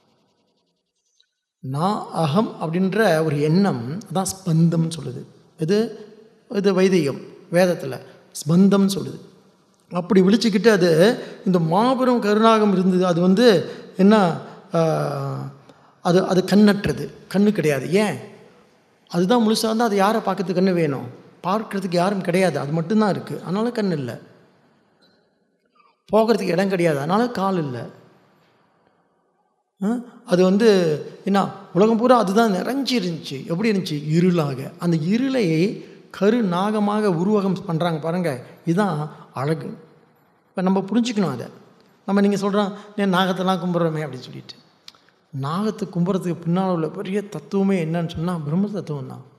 நான் அகம் அப்படின்ற ஒரு எண்ணம் அதான் ஸ்பந்தம்னு சொல்லுது இது இது வைதிகம் வேதத்தில் ஸ்பந்தம்னு சொல்லுது அப்படி விழிச்சுக்கிட்டு அது இந்த மாபெரும் கருணாகம் இருந்தது அது வந்து என்ன ஆஹ், அது அது கண்ணற்றது கண்ணு கிடையாது ஏன் அதுதான் முழுசாக இருந்தால் அது யாரை பார்க்கறதுக்கு கண்ணு வேணும் பார்க்கறதுக்கு யாரும் கிடையாது அது மட்டும்தான் இருக்குது அதனால கண் இல்லை போகிறதுக்கு இடம் கிடையாது அதனால கால் இல்லை ஆ? அது வந்து என்ன உலகம் பூரா அதுதான் நிறைஞ்சி இருந்துச்சு எப்படி இருந்துச்சு இருளாக அந்த இருளை கரு நாகமாக உருவகம் பண்ணுறாங்க பாருங்கள் இதுதான் அழகு இப்போ நம்ம புரிஞ்சுக்கணும் அதை நம்ம நீங்கள் சொல்கிறோம் நான் நாகத்தெல்லாம் கும்பிட்றோமே அப்படின்னு சொல்லிட்டு நாகத்தை கும்புறதுக்கு பின்னால் உள்ள பெரிய தத்துவமே என்னன்னு சொன்னால் பிரம்ம தத்துவம் தான்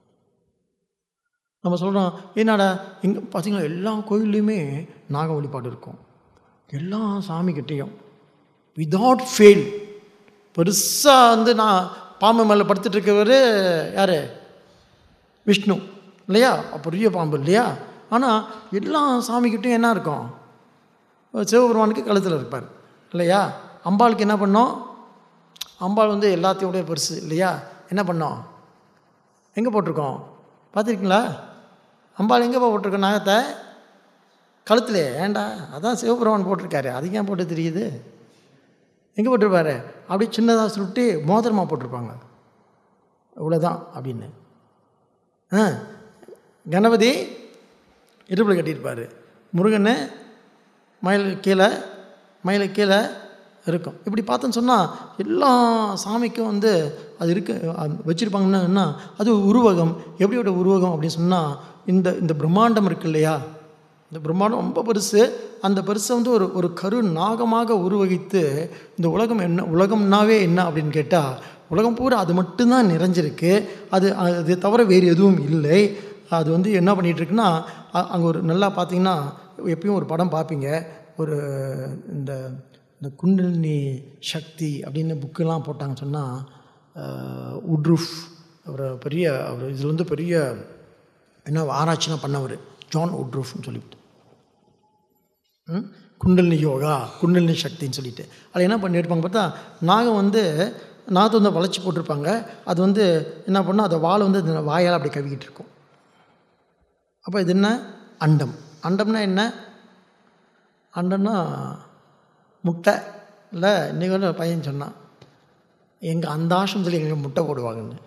நம்ம சொல்கிறோம் என்னடா எங்கே பார்த்தீங்களா எல்லா கோயில்லையுமே நாக வழிபாடு இருக்கும் எல்லா சாமிக்கிட்டேயும் விதவுட் ஃபெயில் பெருசாக வந்து நான் பாம்பு மேலே படுத்துட்டு இருக்கவர் யார் விஷ்ணு இல்லையா பெரிய பாம்பு இல்லையா ஆனால் எல்லா சாமிக்கிட்டையும் என்ன இருக்கும் சிவபெருமானுக்கு கழுத்தில் இருப்பார் இல்லையா அம்பாளுக்கு என்ன பண்ணோம் அம்பாள் வந்து எல்லாத்தையோட பெருசு இல்லையா என்ன பண்ணோம் எங்கே போட்டிருக்கோம் பார்த்துருக்கீங்களா அம்பாள் எங்கே போட்டிருக்கோம் நாகத்தை கழுத்துல ஏன்டா அதான் சிவபெருமான் போட்டிருக்காரு அது ஏன் போட்டு தெரியுது எங்கே போட்டிருப்பாரு அப்படியே சின்னதாக சுருட்டி மோதிரமாக போட்டிருப்பாங்க இவ்வளோதான் அப்படின்னு ஆ கணபதி இடுப்பில் கட்டியிருப்பார் முருகன் மயில் கீழே மயில் கீழே இருக்கும் இப்படி பார்த்தோன்னு சொன்னால் எல்லா சாமிக்கும் வந்து அது இருக்கு வச்சுருப்பாங்கன்னா என்ன அது உருவகம் எப்படியோட உருவகம் அப்படின்னு சொன்னால் இந்த இந்த பிரம்மாண்டம் இருக்கு இல்லையா இந்த பிரம்மாண்டம் ரொம்ப பெருசு அந்த பெருசை வந்து ஒரு ஒரு கரு நாகமாக உருவகித்து இந்த உலகம் என்ன உலகம்னாவே என்ன அப்படின்னு கேட்டால் உலகம் பூரா அது மட்டும்தான் நிறைஞ்சிருக்கு அது அது தவிர வேறு எதுவும் இல்லை அது வந்து என்ன பண்ணிகிட்டு இருக்குன்னா அங்கே ஒரு நல்லா பார்த்தீங்கன்னா எப்பயும் ஒரு படம் பார்ப்பீங்க ஒரு இந்த இந்த குண்டலினி சக்தி அப்படின்னு புக்கெல்லாம் போட்டாங்க சொன்னால் உட்ரூஃப் அவர் பெரிய அவர் இதில் வந்து பெரிய என்ன ஆராய்ச்சிலாம் பண்ணவர் ஜான் உட்ரூஃப்னு சொல்லிவிட்டு ம்? குண்டலினி யோகா குண்டலினி சக்தின்னு சொல்லிட்டு அது என்ன பண்ணியிருப்பாங்க பார்த்தா நாகம் வந்து நாகத்தை வந்து வளைச்சி போட்டிருப்பாங்க அது வந்து என்ன பண்ணால் அதை வாழை வந்து இந்த வாயால் அப்படி கவிக்கிட்டு இருக்கும் அப்போ இது என்ன அண்டம் அண்டம்னா என்ன அண்டம்னா முட்டை இல்லை இன்றைக்கி வந்து ஒரு பையன் சொன்னான் எங்கள் அந்த ஆசிரமத்தில் எங்களுக்கு முட்டை போடுவாங்கன்னு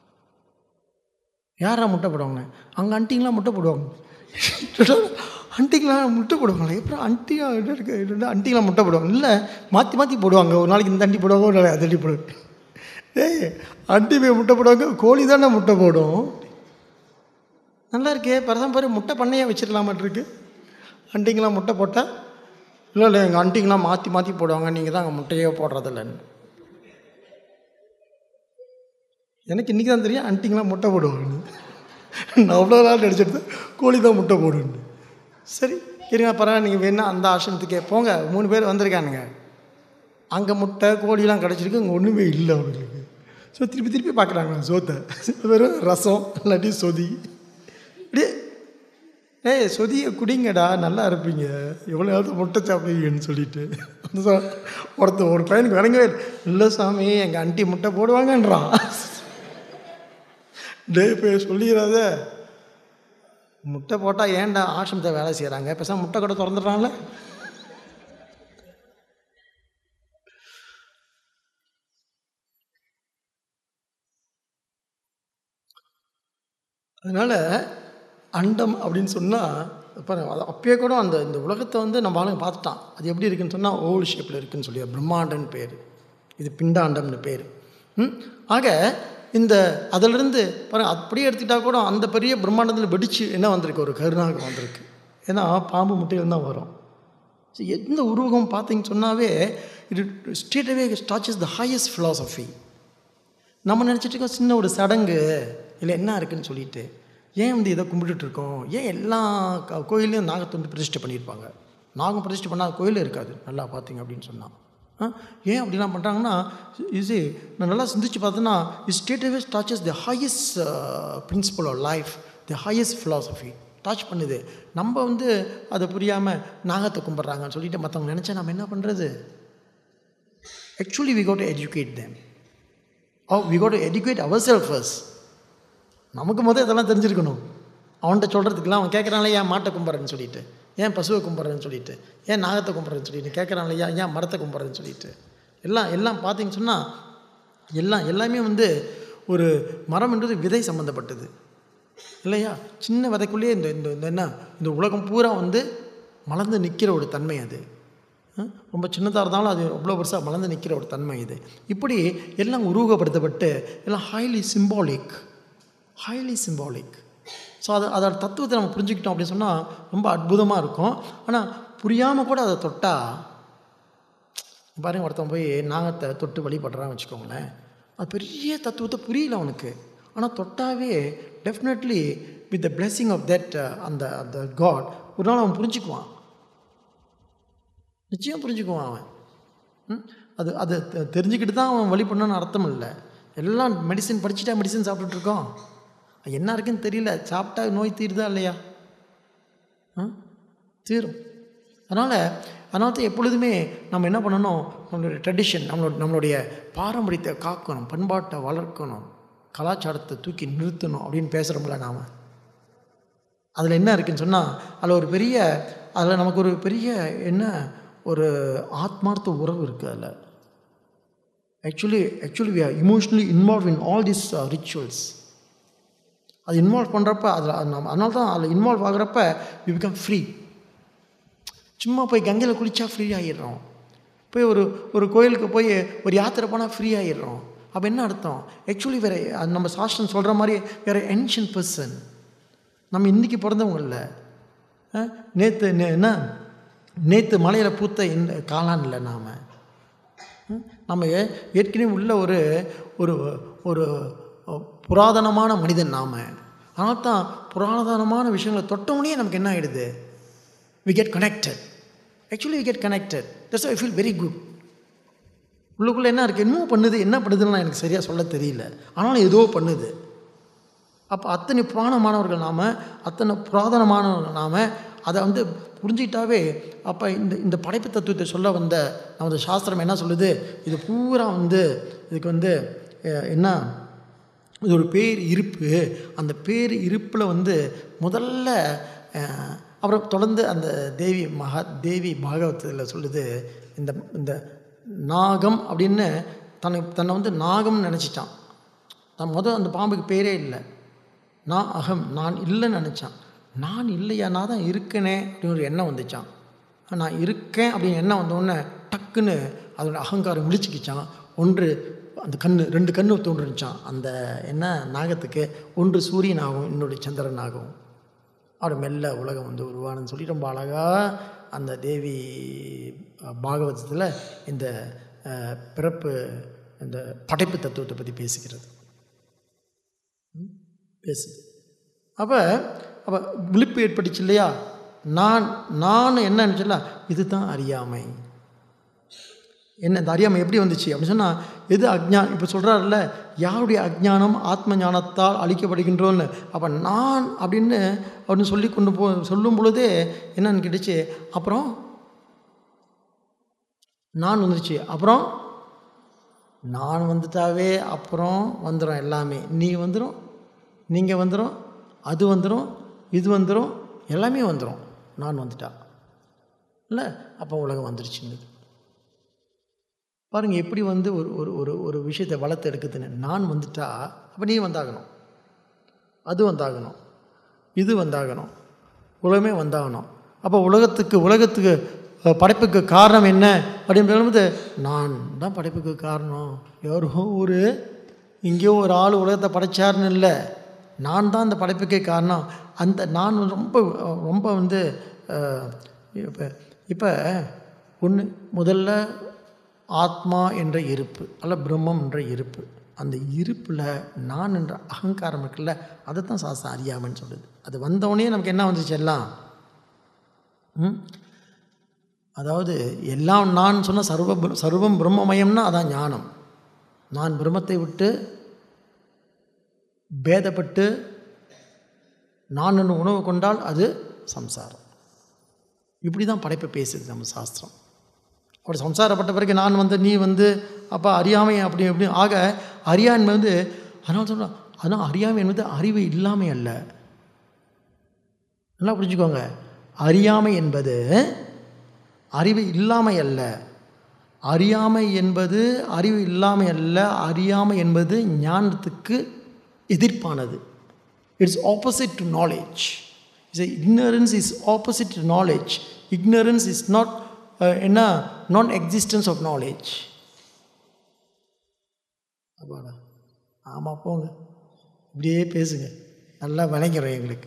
யாரா முட்டை போடுவாங்க அங்கே அண்டிங்கெலாம் முட்டை போடுவாங்க அண்டிங்கெலாம் முட்டை போடுவாங்களா எப்படி அண்டியா இருக்கு அண்டிங்கெலாம் முட்டை போடுவாங்க இல்லை மாற்றி மாற்றி போடுவாங்க ஒரு நாளைக்கு இந்த அண்டி போடுவாங்க ஒரு நாளைக்கு அது அண்டி போடுவாங்க ஏய் அண்டி போய் முட்டை போடுவாங்க கோழி தானே முட்டை போடும் நல்லா இருக்கே பரதம் பாரு முட்டை பண்ணையே வச்சிடலாமாட்டிருக்கு அண்டிங்கெலாம் முட்டை போட்டால் இல்லை இல்லை எங்கள் அண்டிங்கெலாம் மாற்றி மாற்றி போடுவாங்க நீங்கள் தான் அங்கே முட்டையே போடுறதில்லன்னு எனக்கு இன்றைக்கி தான் தெரியும் அண்டிங்கெலாம் முட்டை போடுவாங்கன்னு நான் அவ்வளோ நாள் நடிச்சிட்டு கோழி தான் முட்டை போடுன்னு சரி இருங்க பரவாயில்ல நீங்கள் வேணா அந்த ஆசிரமத்துக்கே போங்க மூணு பேர் வந்திருக்கானுங்க அங்கே முட்டை கோழிலாம் கிடச்சிருக்கு இங்கே ஒன்றுமே இல்லை அவங்களுக்கு ஸோ திருப்பி திருப்பி பார்க்குறாங்க சோத்தை வெறும் ரசம் இல்லாட்டி சொதி அப்படியே ஏய் சொதியை குடிங்கடா நல்லா இருப்பீங்க எவ்வளோ நேரத்தை முட்டை சாப்பிடுவீங்கன்னு சொல்லிட்டு அந்த சா- ஒருத்தன் ஒரு பையனுக்கு விளங்கவே இல்லை இல்லை சாமி எங்கள் ஆண்டி முட்டை போடுவாங்கன்றான் டே போய் சொல்லிடாத முட்டை போட்டால் ஏன்டா ஆசிரமத்தை வேலை செய்கிறாங்க பேசாம முட்டை கடை திறந்துடுறாங்களே அதனால் அண்டம் அப்படின்னு சொன்னால் பாருங்க அது அப்பயே கூட அந்த இந்த உலகத்தை வந்து நம்ம ஆளுங்க பார்த்துட்டான் அது எப்படி இருக்குன்னு சொன்னால் ஓல் ஷேப்பில் இருக்குன்னு சொல்லி பிரம்மாண்டன்னு பேர் இது பிண்டாண்டம்னு பேர் ம்? ஆக இந்த அதிலிருந்து பாருங்க அப்படியே எடுத்துக்கிட்டா கூட அந்த பெரிய பிரம்மாண்டத்தில் வெடிச்சு என்ன வந்திருக்கு ஒரு கருணாகம் வந்திருக்கு ஏன்னா பாம்பு முட்டையில் தான் வரும் ஸோ எந்த உருவகம் பார்த்தீங்கன்னு சொன்னாவே இது straight away touches the highest philosophy நம்ம நினச்சிட்டு இருக்கோம் சின்ன ஒரு சடங்கு இல்லை என்ன இருக்குன்னு சொல்லிட்டு ஏன் வந்து இதை கும்பிட்டுட்டு இருக்கோம் ஏன் எல்லா க- கோயில்லையும் நாகத்தை வந்து பிரதிஷ்டை பண்ணியிருப்பாங்க நாகம் பிரதிஷ்டை பண்ணால் கோயில் இருக்காது நல்லா பார்த்தீங்க அப்படின்னு சொன்னால் ஆ ஏன் அப்படிலாம் பண்ணுறாங்கன்னா இது நான் நல்லா சிந்திச்சு பார்த்தேன்னா it straight away touches the highest principle of life the highest philosophy touch பண்ணுது நம்ம வந்து அதை புரியாமல் நாகத்தை கும்பிட்றாங்கன்னு சொல்லிட்டு மற்றவங்க நினச்சா நம்ம என்ன பண்ணுறது actually we got to educate them or we got to educate ourselves first நமக்கு முதல் இதெல்லாம் தெரிஞ்சிருக்கணும் அவன்கிட்ட சொல்கிறதுக்கெல்லாம் அவன் கேட்குறான்ல ஏன் மாட்டை கும்பிட்றேன்னு சொல்லிட்டு ஏன் பசுவை கும்பிட்றேன்னு சொல்லிட்டு ஏன் நாகத்தை கும்பிட்றேன்னு சொல்லிட்டு கேட்குறான்ல ஏன் ஏன் மரத்தை கும்பிட்றேன்னு சொல்லிட்டு எல்லாம் எல்லாம் பார்த்தீங்கன்னு சொன்னால் எல்லாம் எல்லாமே வந்து ஒரு மரம்ன்றது விதை சம்மந்தப்பட்டது இல்லையா சின்ன விதைக்குள்ளேயே இந்த இந்த இந்த என்ன இந்த உலகம் பூரா வந்து மலர்ந்து நிற்கிற ஒரு தன்மை அது அஹ் ரொம்ப சின்னதாக இருந்தாலும் அது அவ்வளோ பெருசாக மலர்ந்து நிற்கிற ஒரு தன்மை இது இப்படி எல்லாம் உருவகப்படுத்தப்பட்டு எல்லாம் highly symbolic highly symbolic so அது அதோட தத்துவத்தை நம்ம புரிஞ்சுக்கிட்டோம் அப்படின்னு சொன்னால் ரொம்ப அற்புதமாக இருக்கும் ஆனால் புரியாமல் கூட அதை தொட்டால் பாருங்க ஒருத்தன் போய் நாகத்தை தொட்டு வழிபடுறான்னு வச்சுக்கோங்களேன் அது பெரிய தத்துவத்தை புரியல அவனுக்கு ஆனால் தொட்டாவே definitely with the blessing of that அந்த அந்த காட் ஒரு நாள் அவன் புரிஞ்சுக்குவான் நிச்சயம் புரிஞ்சுக்குவான் அவன் ம்? அது அது தெ- தெரிஞ்சுக்கிட்டு தான் அவன் வழிபடணும்னு அர்த்தம் இல்லை எல்லாம் மெடிசின் படிச்சுட்டா மெடிசின் சாப்பிட்டுட்டு இருக்கோம் அது என்ன இருக்குன்னு தெரியல சாப்பிட்டா நோய் தீருதா இல்லையா ஆ தீரும் அதனால் அதனால தான் எப்பொழுதுமே நம்ம என்ன பண்ணணும் நம்மளுடைய ட்ரெடிஷன் நம்மளோட நம்மளுடைய பாரம்பரியத்தை காக்கணும் பண்பாட்டை வளர்க்கணும் கலாச்சாரத்தை தூக்கி நிறுத்தணும் அப்படின்னு பேசுகிறோம்ல நாம் அதில் என்ன இருக்குன்னு சொன்னால் அதில் ஒரு பெரிய அதில் நமக்கு ஒரு பெரிய என்ன ஒரு ஆத்மார்த்த உறவு இருக்குது அதில் actually actually we are emotionally involve in all this rituals அது இன்வால்வ் பண்ணுறப்ப அதில் அதனால தான் அதில் இன்வால்வ் ஆகுறப்ப வி பிகம் ஃப்ரீ சும்மா போய் கங்கையில் குளித்தா ஃப்ரீ ஆகிடுறோம் போய் ஒரு ஒரு கோயிலுக்கு போய் ஒரு யாத்திரை போனால் ஃப்ரீ ஆகிடுறோம் அப்போ என்ன அர்த்தம் ஆக்சுவலி வேறு அது நம்ம சாஸ்திரம் சொல்கிற மாதிரி வேறு என்ஷியன் பர்சன் நம்ம இன்றைக்கி பிறந்தவங்க இல்லை நேற்று என்ன நேற்று மலையில் பூத்த இந்த காளான் இல்லை நாம் நம்ம ஏ- ஏற்கனவே உள்ள ஒரு ஒரு ஒரு புராதனமான மனிதன் நாம் அதனால தான் புராதனமான விஷயங்களை தொட்டவுடனே நமக்கு என்ன ஆகிடுது we get connected actually we get connected that's I feel very good உள்ளுக்குள்ளே என்ன இருக்குது என்னமோ பண்ணுது என்ன பண்ணுதுன்னு எனக்கு சரியாக சொல்ல தெரியல ஆனாலும் ஏதோ பண்ணுது அப்போ அத்தனை புராணமானவர்கள் நாம் அத்தனை புராதனமானவர்கள் நாம் அதை வந்து புரிஞ்சிக்கிட்டாவே அப்போ இந்த இந்த படைப்பு தத்துவத்தை சொல்ல வந்த நமது சாஸ்திரம் என்ன சொல்லுது இது பூரா வந்து இதுக்கு வந்து அஹ், என்ன இது ஒரு பேர் இருப்பு அந்த பேர் இருப்பில் வந்து முதல்ல அஹ், அப்புறம் தொடர்ந்து அந்த தேவி மகா தேவி பாகவதத்தில் சொல்லுது இந்த இந்த நாகம் அப்படின்னு தன்னை தன்னை வந்து நாகம்னு நினச்சிட்டான் தான் முதல் அந்த பாம்புக்கு பேரே இல்லை நான் அகம் நான் இல்லைன்னு நினச்சான் நான் இல்லையா நான் தான் இருக்கனே அப்படின்னு ஒரு எண்ணம் வந்துச்சான் நான் இருக்கேன் அப்படின்னு எண்ணம் வந்தோடனே டக்குன்னு அதோட அகங்காரம் விழிச்சுக்கிச்சான் ஒன்று அந்த கண்ணு ரெண்டு கண்ணு தோன்றுச்சான் அந்த என்ன நாகத்துக்கு ஒன்று சூரியனாகும் இன்னொரு சந்திரனாகும் அவர் மெல்ல உலகம் வந்து உருவானன்னு சொல்லி ரொம்ப அழகாக அந்த தேவி அஹ், பாகவதத்தில் இந்த அஹ், பிறப்பு இந்த படைப்பு தத்துவத்தை பற்றி பேசுகிறது ம்? பேசுது அப்போ அப்போ விழிப்பு ஏற்பட்டுச்சு இல்லையா நான் நான் என்ன நினச்சல இதுதான் அறியாமை என்ன இந்த அறியாமை எப்படி வந்துச்சு அப்படின்னு சொன்னால் எது அஜ்ஞா இப்போ சொல்கிறாருல்ல யாருடைய அஜ்ஞானம் ஆத்ம ஞானத்தால் அழிக்கப்படுகின்றோன்னு அப்போ நான் அப்படின்னு அப்படின்னு சொல்லி கொண்டு போ சொல்லும் பொழுதே என்னன்னு கேட்டுச்சு அப்புறம் நான் வந்துருச்சு அப்புறம் நான் வந்துட்டாவே அப்புறம் வந்துடும் எல்லாமே நீ வந்துடும் நீங்கள் வந்துடும் அது வந்துடும் இது வந்துடும் எல்லாமே வந்துடும் நான் வந்துட்டா இல்லை அப்போ உலகம் வந்துருச்சுன்னு பாருங்கள் எப்படி வந்து ஒரு ஒரு ஒரு ஒரு விஷயத்தை வளர்த்து எடுக்குதுன்னு நான் வந்துட்டா அப்போ நீ வந்தாகணும் அது வந்தாகணும் இது வந்தாகணும் உலகமே வந்தாகணும் அப்போ உலகத்துக்கு உலகத்துக்கு அஹ், படைப்புக்கு காரணம் என்ன அப்படின்னு சொல்லும்போது நான் தான் படைப்புக்கு காரணம் யாரோ ஒரு எங்கேயோ ஒரு ஆள் உலகத்தை படைச்சாருன்னு இல்லை நான் தான் அந்த படைப்புக்கே காரணம் அந்த நான் ரொம்ப ரொம்ப வந்து இப்போ இப்போ ஒன்று முதல்ல ஆத்மா என்ற இருப்பு அல்ல பிரம்மம் என்ற இருப்பு அந்த இருப்பில் நான் என்ற அகங்காரம் இருக்குல்ல அதை தான் சாஸ்திரம் அறியாமன்னு சொல்லுது அது வந்தவொடனே நமக்கு என்ன வந்துச்சு எல்லாம் ம்? அதாவது எல்லாம் நான் சொன்ன சர்வ பிர- சர்வம் பிரம்மமயம்னா அதான் ஞானம் நான் பிரம்மத்தை விட்டு பேதப்பட்டு நான் என்று உணவு கொண்டால் அது சம்சாரம் இப்படி தான் படைப்பை பேசுது நம்ம சாஸ்திரம் அப்படி சம்சாரப்பட்ட பிறகு நான் வந்து நீ வந்து அப்போ அறியாமை அப்படி எப்படி ஆக அறியாமை வந்து அதனால் சொல்கிறேன் அதனால் அறியாமை என்பது அறிவு இல்லாமை அல்ல நல்லா புரிஞ்சுக்கோங்க அறியாமை என்பது அறிவு இல்லாமை அல்ல அறியாமை என்பது அறிவு இல்லாமை அல்ல அறியாமை என்பது ஞானத்துக்கு எதிர்ப்பானது it's opposite to knowledge is ignorance is opposite to knowledge ignorance is not என்ன நான் எக்ஸிஸ்டன்ஸ் ஆஃப் நாலேஜ் அப்பாடா ஆமாம் போங்க இப்படியே பேசுங்க நல்லா விளங்கிறோம் எங்களுக்கு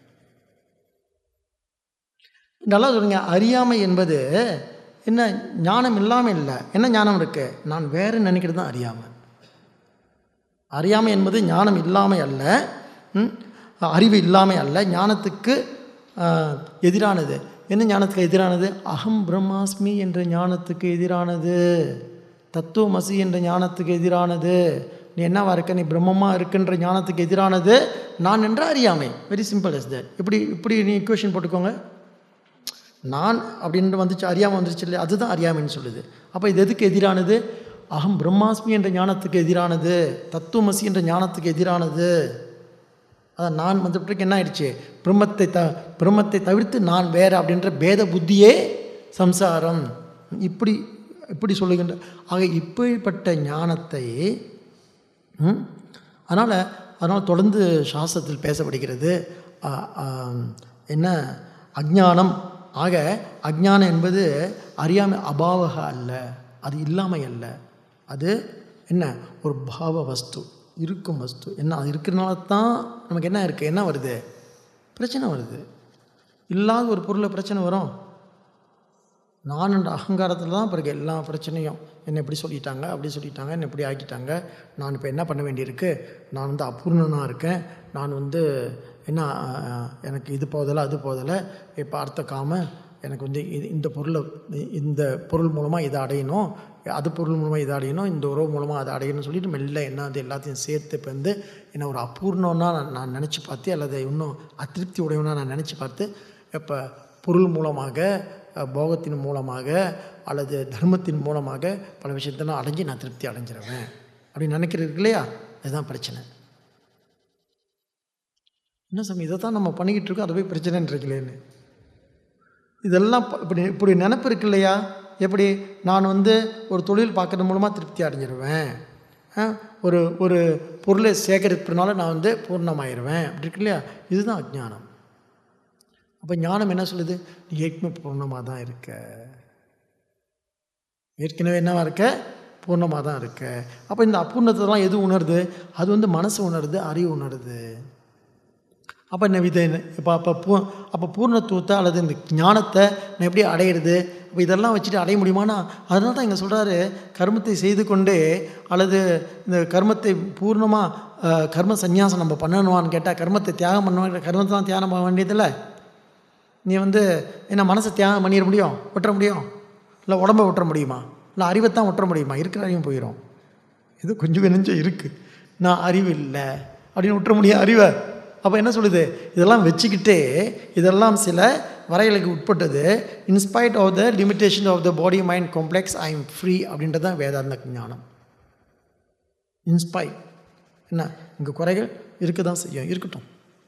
நல்லா சொல்லுங்க அறியாமை என்பது என்ன ஞானம் இல்லாமல் இல்லை என்ன ஞானம் இருக்கு நான் வேறு நினைக்கிறது தான் அறியாமை அறியாமை என்பது ஞானம் இல்லாமல் அல்ல ம், அறிவு இல்லாமல் அல்ல ஞானத்துக்கு ஆஹ், எதிரானது என்ன ஞானத்துக்கு எதிரானது அகம் பிரம்மாஸ்மி என்ற ஞானத்துக்கு எதிரானது தத்துவமசி என்ற ஞானத்துக்கு எதிரானது நீ என்னவா இருக்க நீ பிரம்மமாக இருக்குன்ற ஞானத்துக்கு எதிரானது நான் என்ற அறியாமை வெரி சிம்பிள் இஸ் தட் இப்படி இப்படி நீ இக்குவேஷன் போட்டுக்கோங்க நான் அப்படின்ட்டு வந்துச்சு அறியாமல் வந்துருச்சு இல்லையா அதுதான் அறியாமைன்னு சொல்லுது அப்போ இது எதுக்கு எதிரானது அகம் பிரம்மாஸ்மி என்ற ஞானத்துக்கு எதிரானது தத்துவமசி என்ற ஞானத்துக்கு எதிரானது அதான் நான் வந்த பிறகு என்ன ஆயிடுச்சு பிரம்மத்தை த பிரம்மத்தை தவிர்த்து நான் வேறு அப்படின்ற பேத புத்தியே சம்சாரம் இப்படி இப்படி சொல்லுகின்ற ஆக இப்படிப்பட்ட ஞானத்தை ம், அதனால் அதனால் தொடர்ந்து சாஸ்திரத்தில் பேசப்படுகிறது ஆ, ஆம், என்ன அஜ்ஞானம் ஆக அஜ்ஞானம் என்பது அறியாமை அபாவக அல்ல அது இல்லாமை அல்ல அது என்ன ஒரு பாவ வஸ்து இருக்கும் வஸ்து என்ன அது இருக்கிறனால தான் நமக்கு என்ன இருக்குது என்ன வருது பிரச்சனை வருது இல்லாத ஒரு பொருளில் பிரச்சனை வரும் நான் என்ற அகங்காரத்தில் தான் பிறகு எல்லா பிரச்சனையும் என்னை இப்படி சொல்லிட்டாங்க அப்படி சொல்லிட்டாங்க என்னை இப்படி ஆக்கிட்டாங்க நான் இப்போ என்ன பண்ண வேண்டியிருக்கு நான் வந்து அபூர்ணனாக இருக்கேன் நான் வந்து என்ன அஹ், எனக்கு இது போதலை அது போதலை இப்போ அர்த்த காம எனக்கு வந்து இது இந்த பொருளை இந்த பொருள் மூலமாக இதை அடையணும் அது பொருள் மூலமாக இதை அடையணும் இந்த உறவு மூலமாக அதை அடையணும்னு சொல்லிட்டு மெல்ல என்ன அது எல்லாத்தையும் சேர்த்து இப்போ வந்து என்ன ஒரு அபூர்ணம்னா நான் நான் நினச்சி பார்த்து அல்லது இன்னும் அதிருப்தி உடையவனா நான் நினச்சி பார்த்து இப்போ பொருள் மூலமாக அஹ், போகத்தின் மூலமாக அல்லது தர்மத்தின் மூலமாக பல விஷயத்தை நான் அடைஞ்சு நான் திருப்தி அடைஞ்சிருவேன் அப்படின்னு நினைக்கிறது இல்லையா இதுதான் பிரச்சனை என்ன சாமி இதை தான் நம்ம பண்ணிக்கிட்டு இருக்கோம் அதை போய் பிரச்சனைன்றீங்களேன்னு இதெல்லாம் ப- இப்படி இப்படி நினப்பு இருக்கு இல்லையா எப்படி நான் வந்து ஒரு தொழில் பார்க்கறது மூலமாக திருப்தி அடைஞ்சிருவேன் ஆ, ஒரு ஒரு பொருளை சேகரிப்பதுனால நான் வந்து பூர்ணமாயிருவேன் அப்படி இருக்கு இல்லையா இதுதான் அஜ்ஞானம் அப்போ ஞானம் என்ன சொல்லுது நீ ஏற்கனவே பூர்ணமாக தான் இருக்க ஏற்கனவே என்னவா இருக்க பூர்ணமாக தான் இருக்க அப்போ இந்த அபூர்ணத்தெல்லாம் எது உணருது அது வந்து மனசு உணருது அறிவு உணருது அப்போ என்ன இது இப்போ அப்போ பூ அப்போ பூர்ணத்துவத்தை அல்லது இந்த ஞானத்தை நான் எப்படி அடையிறது இப்போ இதெல்லாம் வச்சுட்டு அடைய முடியுமானா அதனால தான் இங்கே சொல்கிறாரு கர்மத்தை செய்து கொண்டே அல்லது இந்த கர்மத்தை பூர்ணமாக கர்ம சந்நியாசம் நம்ம பண்ணணுமான்னு கேட்டால் கர்மத்தை தியாகம் பண்ணுவாங்க கர்மத்தை தான் தியாகம் பண்ண வேண்டியதில்லை நீ வந்து என்ன மனசை தியாகம் பண்ணிட முடியும் விட்டுற முடியும் இல்லை உடம்பை விட்டுற முடியுமா இல்லை அறிவைத்தான் விட்டுற முடியுமா இருக்கிற அறிவும் போயிடும் இது கொஞ்சம் கொஞ்சம் இருக்குது நான் அறிவு இல்லை அப்படின்னு விட்டுற முடியும் அறிவை அப்போ என்ன சொல்லுது இதெல்லாம் வச்சுக்கிட்டே இதெல்லாம் சில வரையலுக்கு உட்பட்டது in spite of the limitation of the body mind complex I am free அப்படின்றது தான் வேதாந்த ஞானம் இன்ஸ்பைட் என்ன இங்கே குறைகள் இருக்க தான் செய்யும் இருக்கட்டும்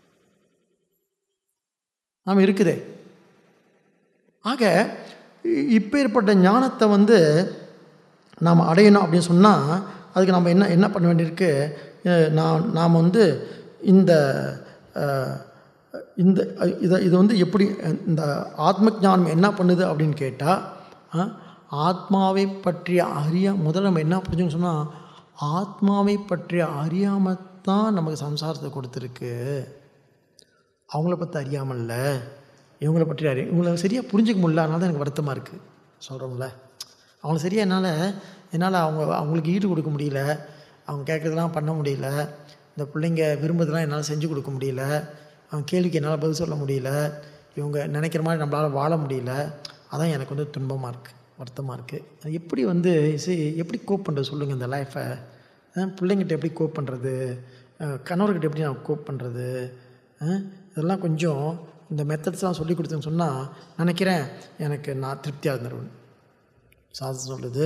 நாம் இருக்குதே ஆக இ- இப்பேற்பட்ட ஞானத்தை வந்து நாம் அடையணும் அப்படின்னு சொன்னால் அதுக்கு நம்ம என்ன என்ன பண்ண வேண்டியிருக்கு அஹ் நான் நாம் வந்து இந்த அஹ், இந்த அஹ், இதை இது வந்து எப்படி அஹ், இந்த ஆத்ம ஞானம் என்ன பண்ணுது அப்படின்னு கேட்டால் ஆத்மாவை பற்றிய அறிய முதல்ல நம்ம என்ன புரிஞ்சுன்னு சொன்னால் ஆத்மாவை பற்றிய அறியாமத்தான் நமக்கு சம்சாரத்தை கொடுத்துருக்கு அவங்கள பற்றி அறியாமல்ல இவங்கள பற்றி அறிய இவங்களை சரியாக புரிஞ்சிக்க முடியல அதனால தான் எனக்கு வருத்தமாக இருக்குது சொல்கிறோம்ல அவங்கள சரியாக என்னால் என்னால் அவங்க அவங்களுக்கு ஈடு கொடுக்க முடியல அவங்க கேட்குறதெல்லாம் பண்ண முடியல இந்த பிள்ளைங்க விரும்புறதெல்லாம் என்னால் செஞ்சு கொடுக்க முடியல அவங்க கேள்விக்கு என்னால் பதில் சொல்ல முடியல இவங்க நினைக்கிற மாதிரி நம்மளால் வாழ முடியல அதான் எனக்கு வந்து துன்பமாக இருக்குது வருத்தமாக இருக்குது அது எப்படி வந்து சி எப்படி கோப் பண்ணுறது சொல்லுங்கள் இந்த லைஃப்பை பிள்ளைங்கிட்ட எப்படி கோப் பண்ணுறது கணவர்கிட்ட எப்படி நான் கோப் பண்ணுறது இதெல்லாம் கொஞ்சம் இந்த மெத்தட்ஸ்லாம் சொல்லி கொடுத்தேன்னு சொன்னால் நினைக்கிறேன் எனக்கு நான் திருப்தியாக இருந்துருவேன் சாஸ்திரம் சொல்லுது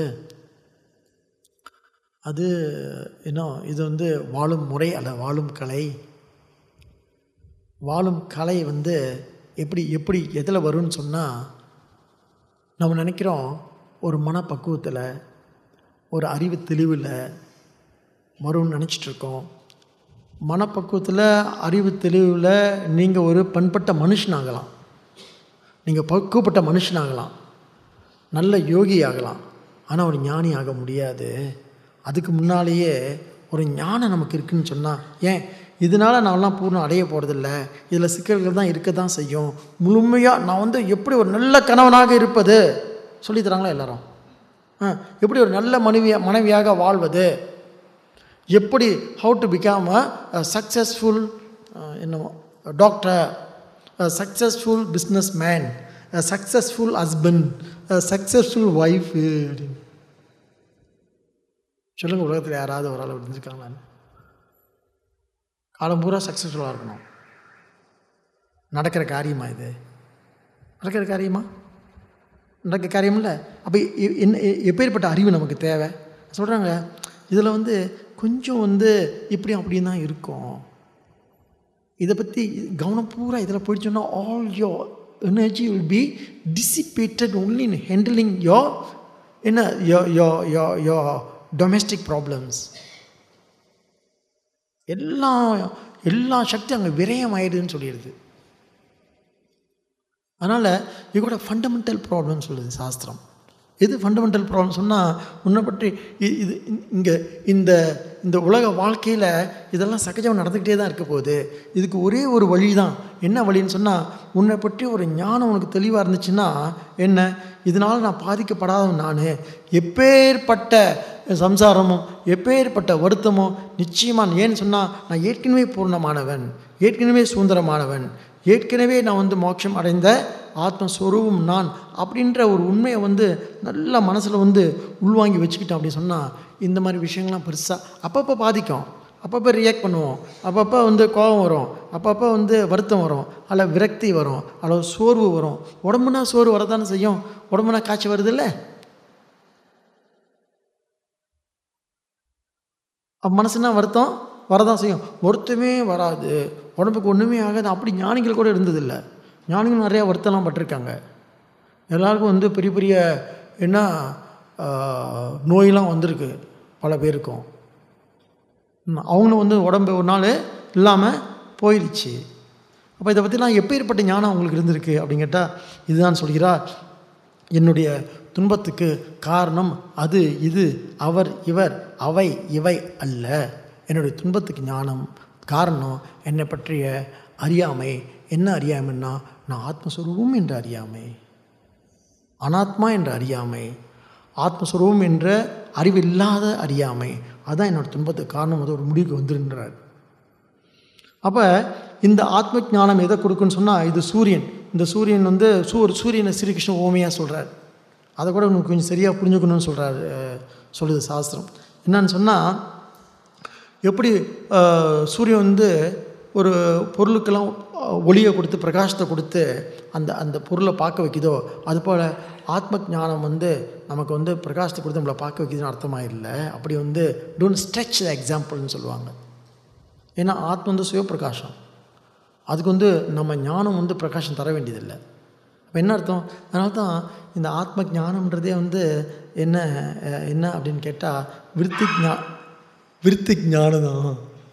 அது என்ன இது வந்து வாழும் முறை அல்ல வாழும் கலை வாழும் கலை வந்து எப்படி எப்படி எதில் வரும்னு சொன்னால் நம்ம நினைக்கிறோம் ஒரு மனப்பக்குவத்தில் ஒரு அறிவு தெளிவில் வரும்னு நினச்சிட்டு இருக்கோம் மனப்பக்குவத்தில் அறிவு தெளிவில் நீங்கள் ஒரு பண்பட்ட மனுஷனாகலாம் நீங்கள் பக்குவப்பட்ட மனுஷனாகலாம் நல்ல யோகி ஆகலாம் ஆனால் ஒரு ஞானி ஆக முடியாது அதுக்கு முன்னாலேயே ஒரு ஞானம் நமக்கு இருக்குன்னு சொன்னால் ஏன் இதனால் நான்லாம் பூர்ணம் அடைய போகிறதில்ல இதில் சிக்கல்கள் தான் இருக்க தான் செய்யும் முழுமையாக நான் வந்து எப்படி ஒரு நல்ல கணவனாக இருப்பது சொல்லித் தராங்களா எல்லாரும் ஆ எப்படி ஒரு நல்ல மனைவியா மனைவியாக வாழ்வது எப்படி how to become a successful என்னமோ doctor successful business man successful husband successful wife அப்படின்னு சொல்லுங்கள் உலகத்தில் யாராவது ஒரு ஆள் இருந்திருக்காங்களான்னு காலம் பூரா சக்ஸஸ்ஃபுல்லாக இருக்கணும் நடக்கிற காரியமா இது நடக்கிற காரியமா நடக்கிற காரியம் இல்லை அப்போ எ- என்ன எ- எப்பேற்பட்ட அறிவு நமக்கு தேவை சொல்கிறாங்க இதில் வந்து கொஞ்சம் வந்து இப்படியும் அப்படியும் தான் இருக்கும் இதை பற்றி கவனம் பூரா இதில் போயிடுச்சோன்னா all your energy will be dissipated only in handling your என்ன your yo yo yo domestic problems எல்லா எல்லா சக்தி அங்கே விரயம் ஆயிடுதுன்னு சொல்லிடுது அதனால் இதோட ஃபண்டமெண்டல் ப்ராப்ளம் சொல்லுது சாஸ்திரம் எது ஃபண்டமெண்டல் ப்ராப்ளம் சொன்னால் உன்னை பற்றி இ- இது இங்கே இந்த இந்த உலக வாழ்க்கையில் இதெல்லாம் சகஜமாக நடந்துக்கிட்டே தான் இருக்க போகுது இதுக்கு ஒரே ஒரு வழி தான் என்ன வழின்னு சொன்னால் உன்னை பற்றி ஒரு ஞானம் உனக்கு தெளிவாக இருந்துச்சுன்னா என்ன இதனால் நான் பாதிக்கப்படாதவன் நான் எப்பேற்பட்ட சம்சாரமும் எப்பேற்பட்ட வருத்தமும் நிச்சயமாக ஏன்னு சொன்னால் நான் ஏற்கனவே பூர்ணமானவன் ஏற்கனவே சுதந்திரமானவன் ஏற்கனவே நான் வந்து மோட்சம் அடைந்த ஆத்மஸ்வரூபம் நான் அப்படின்ற ஒரு உண்மையை வந்து நல்லா மனசில் வந்து உள்வாங்கி வச்சுக்கிட்டோம் அப்படின்னு சொன்னால் இந்த மாதிரி விஷயங்கள்லாம் பெருசாக அப்பப்போ பாதிக்கும் அப்பப்போ ரியாக்ட் பண்ணுவோம் அப்பப்போ வந்து கோபம் வரும் அப்பப்போ வந்து வருத்தம் வரும் அல்ல விரக்தி வரும் அல்லது சோர்வு வரும் உடம்புனா சோர்வு வரதானே செய்யும் உடம்புனா காய்ச்சி வருது இல்லை அப்ப மனசுனா வருத்தம் வரதான் செய்யும் வருத்தமே வராது உடம்புக்கு ஒன்றுமே ஆகாது அப்படி ஞானிகள் கூட இருந்ததில்லை ஞானிகள் நிறையா வருத்தம்லாம் பட்டிருக்காங்க எல்லாருக்கும் வந்து பெரிய பெரிய என்ன ஆஹ், நோயெல்லாம் வந்திருக்கு பல பேருக்கும் ம், அவங்களும் வந்து உடம்பு ஒரு நாள் இல்லாமல் போயிடுச்சு அப்போ இதை பற்றிலாம் எப்பேற்பட்ட ஞானம் அவங்களுக்கு இருந்திருக்கு அப்படின்னு கேட்டால் இதுதான் சொல்கிறார் என்னுடைய துன்பத்துக்கு காரணம் அது இது அவர் இவர் அவை இவை அல்ல என்னுடைய துன்பத்துக்கு ஞானம் காரணம் என்னை பற்றிய அறியாமை என்ன அறியாமைன்னா நான் ஆத்மஸ்வரூபம் என்ற அறியாமை அனாத்மா என்ற அறியாமை ஆத்மஸ்வரூபம் என்ற அறிவில்லாத அறியாமை அதான் என்னோட துன்பத்துக்கு காரணம் அது ஒரு முடிவுக்கு வந்துருன்றார் அப்போ இந்த ஆத்ம ஞானம் எதை கொடுக்குன்னு சொன்னால் இது சூரியன் இந்த சூரியன் வந்து சூ சூரியனை ஸ்ரீகிருஷ்ண ஓமையாக சொல்கிறார் அதை கூட உங்களுக்கு கொஞ்சம் சரியாக புரிஞ்சுக்கணும்னு சொல்கிறார் சொல்லுது சாஸ்திரம் என்னன்னு சொன்னால் எப்படி அஹ், சூரியன் வந்து ஒரு பொருளுக்கெல்லாம் அஹ், ஒளியை கொடுத்து பிரகாசத்தை கொடுத்து அந்த அந்த பொருளை பார்க்க வைக்குதோ அதுபோல் ஆத்ம ஞானம் வந்து நமக்கு வந்து பிரகாசத்தை கொடுத்து நம்மளை பார்க்க வைக்குதுன்னு அர்த்தமாக இல்லை அப்படி வந்து டோன்ட் ஸ்ட்ரெச் த எக்ஸாம்பிள்னு சொல்லுவாங்க ஏன்னா ஆத்மா வந்து சிவப்பிரகாசம் அதுக்கு வந்து நம்ம ஞானம் வந்து பிரகாசம் தர வேண்டியதில்லை அப்போ என்ன அர்த்தம் அதனால தான் இந்த ஆத்ம ஞானம்ன்றதே வந்து என்ன அஹ், என்ன அப்படின்னு கேட்டால் விருத்தி ஞா விருத்தி ஞானம் தான்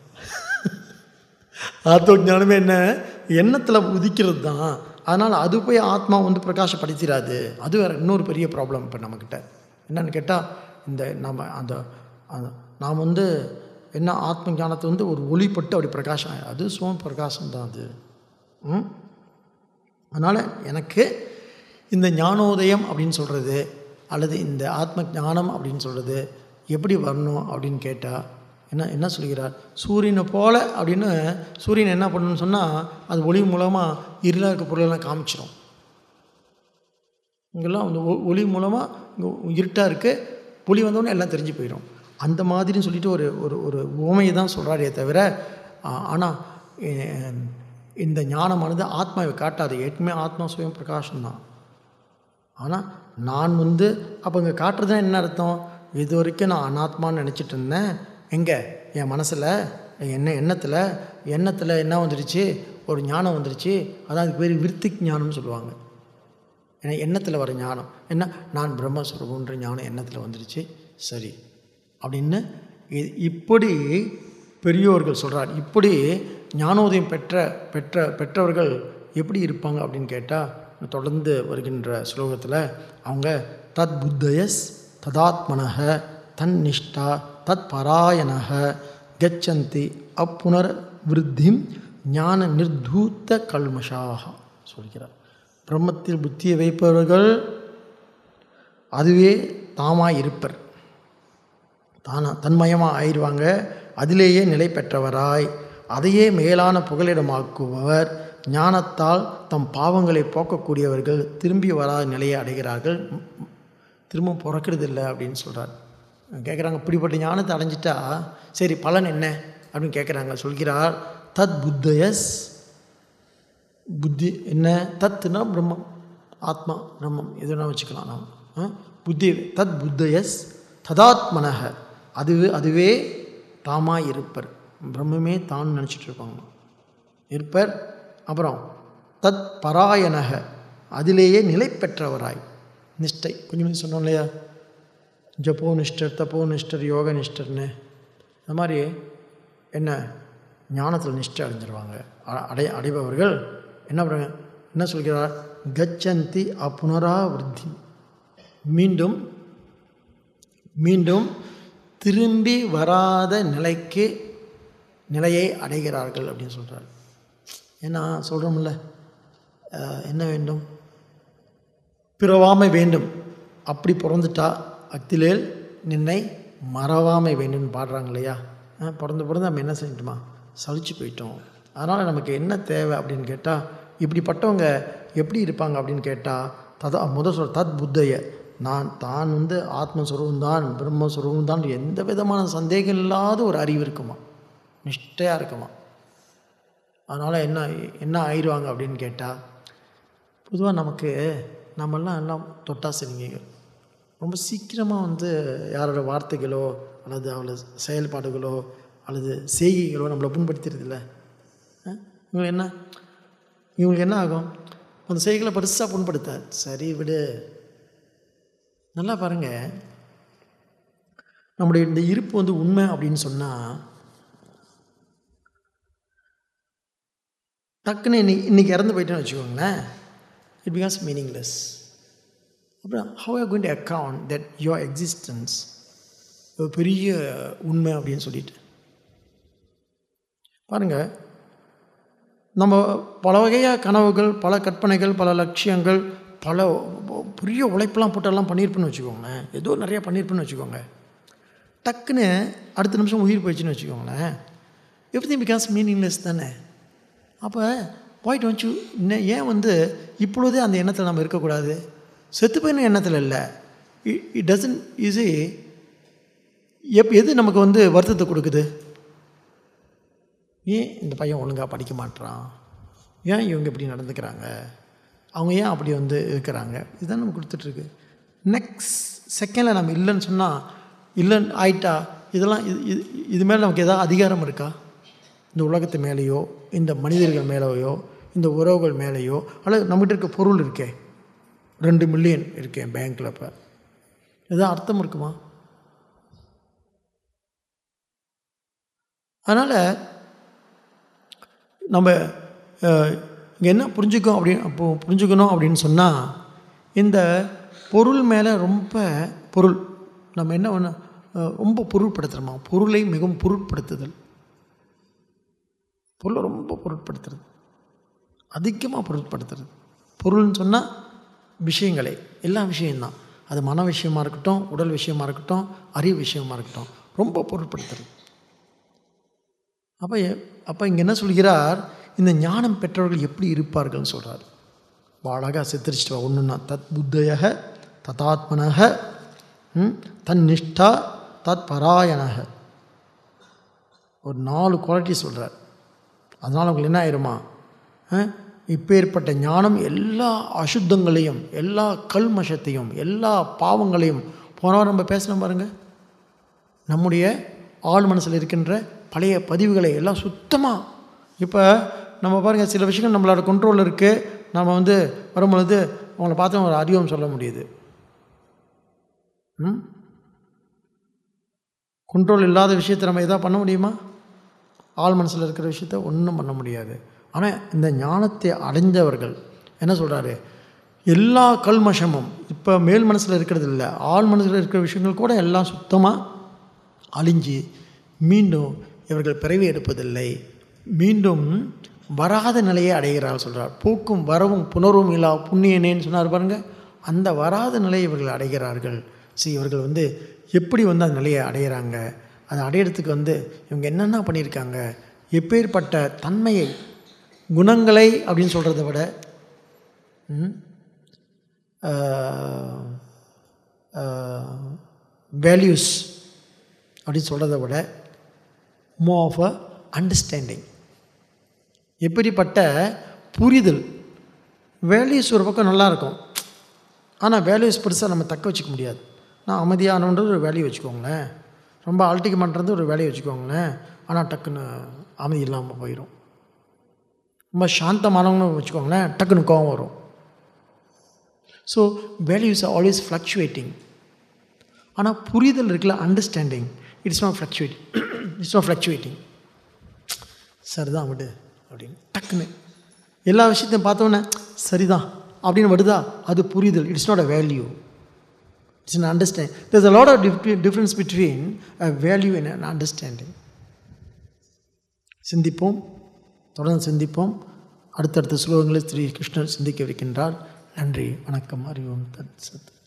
ஆத்ம ஞானமே என்ன எண்ணத்தில் உதிக்கிறது தான் அதனால் அது போய் ஆத்மா வந்து பிரகாசப்படுத்திடாது அது வேறு இன்னொரு பெரிய ப்ராப்ளம் இப்போ நம்மக்கிட்ட என்னன்னு கேட்டால் இந்த நம்ம அந்த அந்த நாம் வந்து என்ன ஆத்ம ஞானத்தை வந்து ஒரு ஒளிப்பட்டு அப்படி பிரகாசம் அது சுவம் பிரகாசம் தான் அது ம் அதனால் எனக்கு இந்த ஞானோதயம் அப்படின்னு சொல்கிறது அல்லது இந்த ஆத்ம ஞானம் அப்படின்னு சொல்கிறது எப்படி வரணும் அப்படின்னு கேட்டால் என்ன என்ன சொல்கிறார் சூரியனை போல அப்படின்னு சூரியன் என்ன பண்ணணும்னு சொன்னால் அது ஒளி மூலமாக இருளாக இருக்க பொருளெல்லாம் காமிச்சிடும் இங்கெல்லாம் வந்து ஒ- ஒளி மூலமாக இங்கே இருட்டாக இருக்குது ஒளி வந்தோடனே எல்லாம் தெரிஞ்சு போயிடும் அந்த மாதிரின்னு சொல்லிட்டு ஒரு ஒரு ஒரு உவமையை தான் சொல்கிறாரே தவிர ஆனால் இந்த ஞானமானது ஆத்மாவை காட்டாது ஏற்கனவே ஆத்மா சுயம் பிரகாசம்தான் ஆனால் நான் வந்து அப்போ இங்கே காட்டுறதுனா என்ன அர்த்தம் இது வரைக்கும் நான் அனாத்மான்னு நினச்சிட்டு இருந்தேன் எங்கே என் மனசில் என்ன எண்ணத்தில் எண்ணத்தில் என்ன வந்துடுச்சு ஒரு ஞானம் வந்துடுச்சு அதான் அதுக்கு பேர் விருத்திக் ஞானம்னு சொல்லுவாங்க ஏன்னா எண்ணத்தில் வர ஞானம் என்ன நான் பிரம்மஸ்வரூபன்ற ஞானம் எண்ணத்தில் வந்துடுச்சு சரி அப்படின்னு இ- இப்படி பெரியோர்கள் சொல்கிறார் இப்படி ஞானோதயம் பெற்ற பெற்ற பெற்றவர்கள் எப்படி இருப்பாங்க அப்படின்னு கேட்டால் தொடர்ந்து வருகின்ற ஸ்லோகத்தில் அவங்க தத் புத்தயஸ் ததாத்மனக தன் நிஷ்டா தத் பராயணக கச்சந்தி அப்புனர் விருத்திம் ஞான நிர்தூத்த கல்மஷாக சொல்கிறார் பிரம்மத்தில் புத்தியை வைப்பவர்கள் அதுவே தாமாய் இருப்பர் தானா தன்மயமாக ஆயிடுவாங்க அதிலேயே நிலை பெற்றவராய் அதையே மேலான புகலிடமாக்குபவர் ஞானத்தால் தம் பாவங்களை போக்கக்கூடியவர்கள் திரும்பி வராத நிலையை அடைகிறார்கள் ம், ம், திரும்ப பிறக்கிறது இல்லை அப்படின்னு சொல்கிறார் கேட்குறாங்க இப்படிப்பட்ட ஞானத்தை அடைஞ்சிட்டா சரி பலன் என்ன அப்படின்னு கேட்குறாங்க சொல்கிறார் தத் புத்தயஸ் புத்தி என்ன தத்துனா பிரம்மம் ஆத்மா பிரம்மம் எதுனா வச்சுக்கலாம் நாம் ஆ? புத்தி தத் புத்தயஸ் ததாத்மனக அது அதுவே தாமாய் இருப்பர் பிரம்மமே தான் நினச்சிட்டு இருப்பாங்க இருப்பர் அப்புறம் தத் பராயணக அதிலேயே நிலை பெற்றவராய் நிஷ்டை கொஞ்சம் சொன்னோம் இல்லையா ஜப்போ நிஷ்டர் தப்போ நிஷ்டர் யோக நிஷ்டர்னு அந்த மாதிரி என்ன ஞானத்தில் நிஷ்டை அடைஞ்சிருவாங்க அ- அடை அடைபவர்கள் என்ன பண்ணுறாங்க என்ன சொல்கிறார் கச்சந்தி அப்புனராவிருத்தி மீண்டும் மீண்டும் திரும்பி வராத நிலைக்கு நிலையை அடைகிறார்கள் அப்படின்னு சொல்கிறார் ஏன்னா சொல்கிறோம்ல அஹ், என்ன வேண்டும் பிறவாமை வேண்டும் அப்படி பிறந்துட்டா அத்திலேல் நின்னை மறவாமை வேண்டும்னு பாடுறாங்க இல்லையா அஹ், பிறந்து பிறந்து நம்ம என்ன செஞ்சிட்டோமா சலிச்சு போயிட்டோம் அதனால் நமக்கு என்ன தேவை அப்படின்னு கேட்டால் இப்படிப்பட்டவங்க எப்படி இருப்பாங்க அப்படின்னு கேட்டால் ததா முத சொல் தத் புத்தைய நான் தான் வந்து ஆத்மஸ்வரூபம் தான் பிரம்மஸ்வரூபம் தான் எந்த விதமான சந்தேகம் இல்லாத ஒரு அறிவு இருக்குமா நிஷ்டையாக இருக்குமா அதனால் என்ன என்ன ஆயிடுவாங்க அப்படின்னு கேட்டால் பொதுவாக நமக்கு நம்மெல்லாம் எல்லாம் தொட்டாசிரிங்கைகள் ரொம்ப சீக்கிரமாக வந்து யாரோட வார்த்தைகளோ அல்லது அவளை செயல்பாடுகளோ அல்லது செய்கைகளோ நம்மளை புண்படுத்திடுதில்ல இவங்களுக்கு என்ன இவங்களுக்கு என்ன ஆகும் அந்த செய்கைகளை பெருசாக புண்படுத்தாது சரி விடு நல்லா பாருங்கள் நம்முடைய இந்த இருப்பு வந்து உண்மை அப்படின்னு சொன்னால் டக்குன்னு இன்னைக்கு இன்றைக்கி இறந்து போயிட்டேன்னு வச்சுக்கோங்களேன் இட் பிகாஸ் மீனிங்லெஸ் அப்புறம் how are going to account that your existence ஒரு பெரிய உண்மை அப்படின்னு சொல்லிட்டு பாருங்கள் நம்ம பல வகையாக கனவுகள் பல கற்பனைகள் பல லட்சியங்கள் பல பெரிய உழைப்பெல்லாம் போட்டெல்லாம் பண்ணியிருப்பேன்னு வச்சுக்கோங்களேன் ஏதோ நிறையா பண்ணியிருப்பேன்னு வச்சுக்கோங்க டக்குன்னு அடுத்த நிமிஷம் உயிர் போயிடுச்சுன்னு வச்சுக்கோங்களேன் எவ்ரி பிகாஸ் மீனிங்லெஸ் தானே அப்போ பாயிண்ட் வச்சு இன்னும் ஏன் வந்து இப்பொழுதே அந்த எண்ணத்தில் நம்ம இருக்கக்கூடாது செத்து போயின எண்ணத்தில் இல்லை இட் டசன் ஈஸி எப் எது நமக்கு வந்து வருத்தத்தை கொடுக்குது ஏன் இந்த பையன் ஒழுங்காக படிக்க மாட்றான் ஏன் இவங்க இப்படி நடந்துக்கிறாங்க அவங்க ஏன் அப்படி வந்து இருக்கிறாங்க இதுதான் நம்ம கொடுத்துட்ருக்கு நெக்ஸ்ட் செகண்டில் நம்ம இல்லைன்னு சொன்னால் இல்லைன்னு ஆயிட்டா இதெல்லாம் இது இது இது மேலே நமக்கு ஏதாவது அதிகாரம் இருக்கா இந்த உலகத்து மேலேயோ இந்த மனிதர்கள் மேலேயோ இந்த உறவுகள் மேலேயோ அல்லது நம்மகிட்ட இருக்க பொருள் இருக்கே ரெண்டு மில்லியன் இருக்கேன் பேங்க்கில் இப்போ எதாவது அர்த்தம் இருக்குமா அதனால் நம்ம இங்கே என்ன புரிஞ்சுக்கோம் அப்படின்னு அப்போ புரிஞ்சுக்கணும் அப்படின்னு சொன்னால் இந்த பொருள் மேலே ரொம்ப பொருள் நம்ம என்ன பண்ண அஹ், ரொம்ப பொருட்படுத்துகிறோமா பொருளை மிகவும் பொருட்படுத்துதல் பொருளை ரொம்ப பொருட்படுத்துறது அதிகமாக பொருட்படுத்துறது பொருள்னு சொன்னால் விஷயங்களே எல்லா விஷயம்தான் அது மன விஷயமா இருக்கட்டும் உடல் விஷயமா இருக்கட்டும் அறிவு விஷயமா இருக்கட்டும் ரொம்ப பொருட்படுத்துறது அப்போ அப்போ இங்கே என்ன சொல்கிறார் இந்த ஞானம் பெற்றவர்கள் எப்படி இருப்பார்கள்னு சொல்கிறார் அழகாக சித்தரிச்சிட்டு வா ஒன்றுன்னா தத் புத்தயக ததாத்மனக ம், தன் நிஷ்டா தத் பராயணக ஒரு நாலு குவாலிட்டி சொல்கிறார் அதனால் உங்களுக்கு என்ன ஆயிருமா இப்பேற்பட்ட ஞானம் எல்லா அசுத்தங்களையும் எல்லா கல்மஷத்தையும் எல்லா பாவங்களையும் போன வாரம் நம்ம பேசணும் பாருங்க நம்முடைய ஆள் மனசில் இருக்கின்ற பழைய பதிவுகளை எல்லாம் சுத்தமாக இப்போ நம்ம பாருங்கள் சில விஷயங்கள் நம்மளோட கண்ட்ரோலில் இருக்குது நம்ம வந்து வரும்பொழுது அவங்கள பார்த்து ஒரு அறிவும் சொல்ல முடியுது ம் கண்ட்ரோல் இல்லாத விஷயத்தை நம்ம எதாவது பண்ண முடியுமா ஆள் மனசில் இருக்கிற விஷயத்த ஒன்றும் பண்ண முடியாது ஆனால் இந்த ஞானத்தை அடைஞ்சவர்கள் என்ன சொல்கிறாரு எல்லா கல்மஷமும் இப்போ மேல் மனசில் இருக்கிறது இல்லை ஆள் மனசில் இருக்கிற விஷயங்கள் கூட எல்லாம் சுத்தமாக அழிஞ்சு மீண்டும் இவர்கள் பிறவி எடுப்பதில்லை மீண்டும் வராத நிலையை அடைகிறார் சொல்கிறார் போக்கும் வரவும் புணர்வும் இல்லா புண்ணியனேன்னு சொன்னார் பாருங்க அந்த வராத நிலையை இவர்கள் அடைகிறார்கள் சரி இவர்கள் வந்து எப்படி வந்து அந்த நிலையை அடைகிறாங்க அதை அடையிறதுக்கு வந்து இவங்க என்னென்ன பண்ணியிருக்காங்க எப்பேற்பட்ட தன்மையை குணங்களை அப்படின்னு சொல்கிறத விட வேல்யூஸ் அப்படின்னு சொல்கிறத விட மோ ஆஃப் அ அண்டர்ஸ்டாண்டிங் எப்படிப்பட்ட புரிதல் வேல்யூஸ் ஒரு பக்கம் நல்லாயிருக்கும் ஆனால் வேல்யூஸ் பெருசாக நம்ம தக்க வச்சுக்க முடியாது நான் அமைதியானன்றது ஒரு வேல்யூ வச்சுக்கோங்களேன் ரொம்ப ஆல்ட்டிக்கு பண்ணுறது ஒரு வேலையை வச்சுக்கோங்களேன் ஆனால் டக்குன்னு அமைதி இல்லாமல் போயிடும் ரொம்ப சாந்தமானவங்கன்னு வச்சுக்கோங்களேன் டக்குன்னு கோவம் வரும் so values are always fluctuating ஆனால் புரிதல் இருக்குல்ல understanding it's not fluctuate it's not fluctuating சரிதான் விடு அப்படின்னு டக்குன்னு எல்லா விஷயத்தையும் பார்த்தோன்னே சரிதான் அப்படின்னு வருதா அது புரிதல் it's not a value it's an understanding. There's a lot of dif- difference between a value and an understanding. சிந்திப்போம் தொடர்ந்து சிந்திப்போம் அடுத்தடுத்த ஸ்லோகங்களில் ஸ்ரீ கிருஷ்ணர் சிந்திக்க வைக்கின்றார் நன்றி வணக்கம் அறிவோம் தத் சத்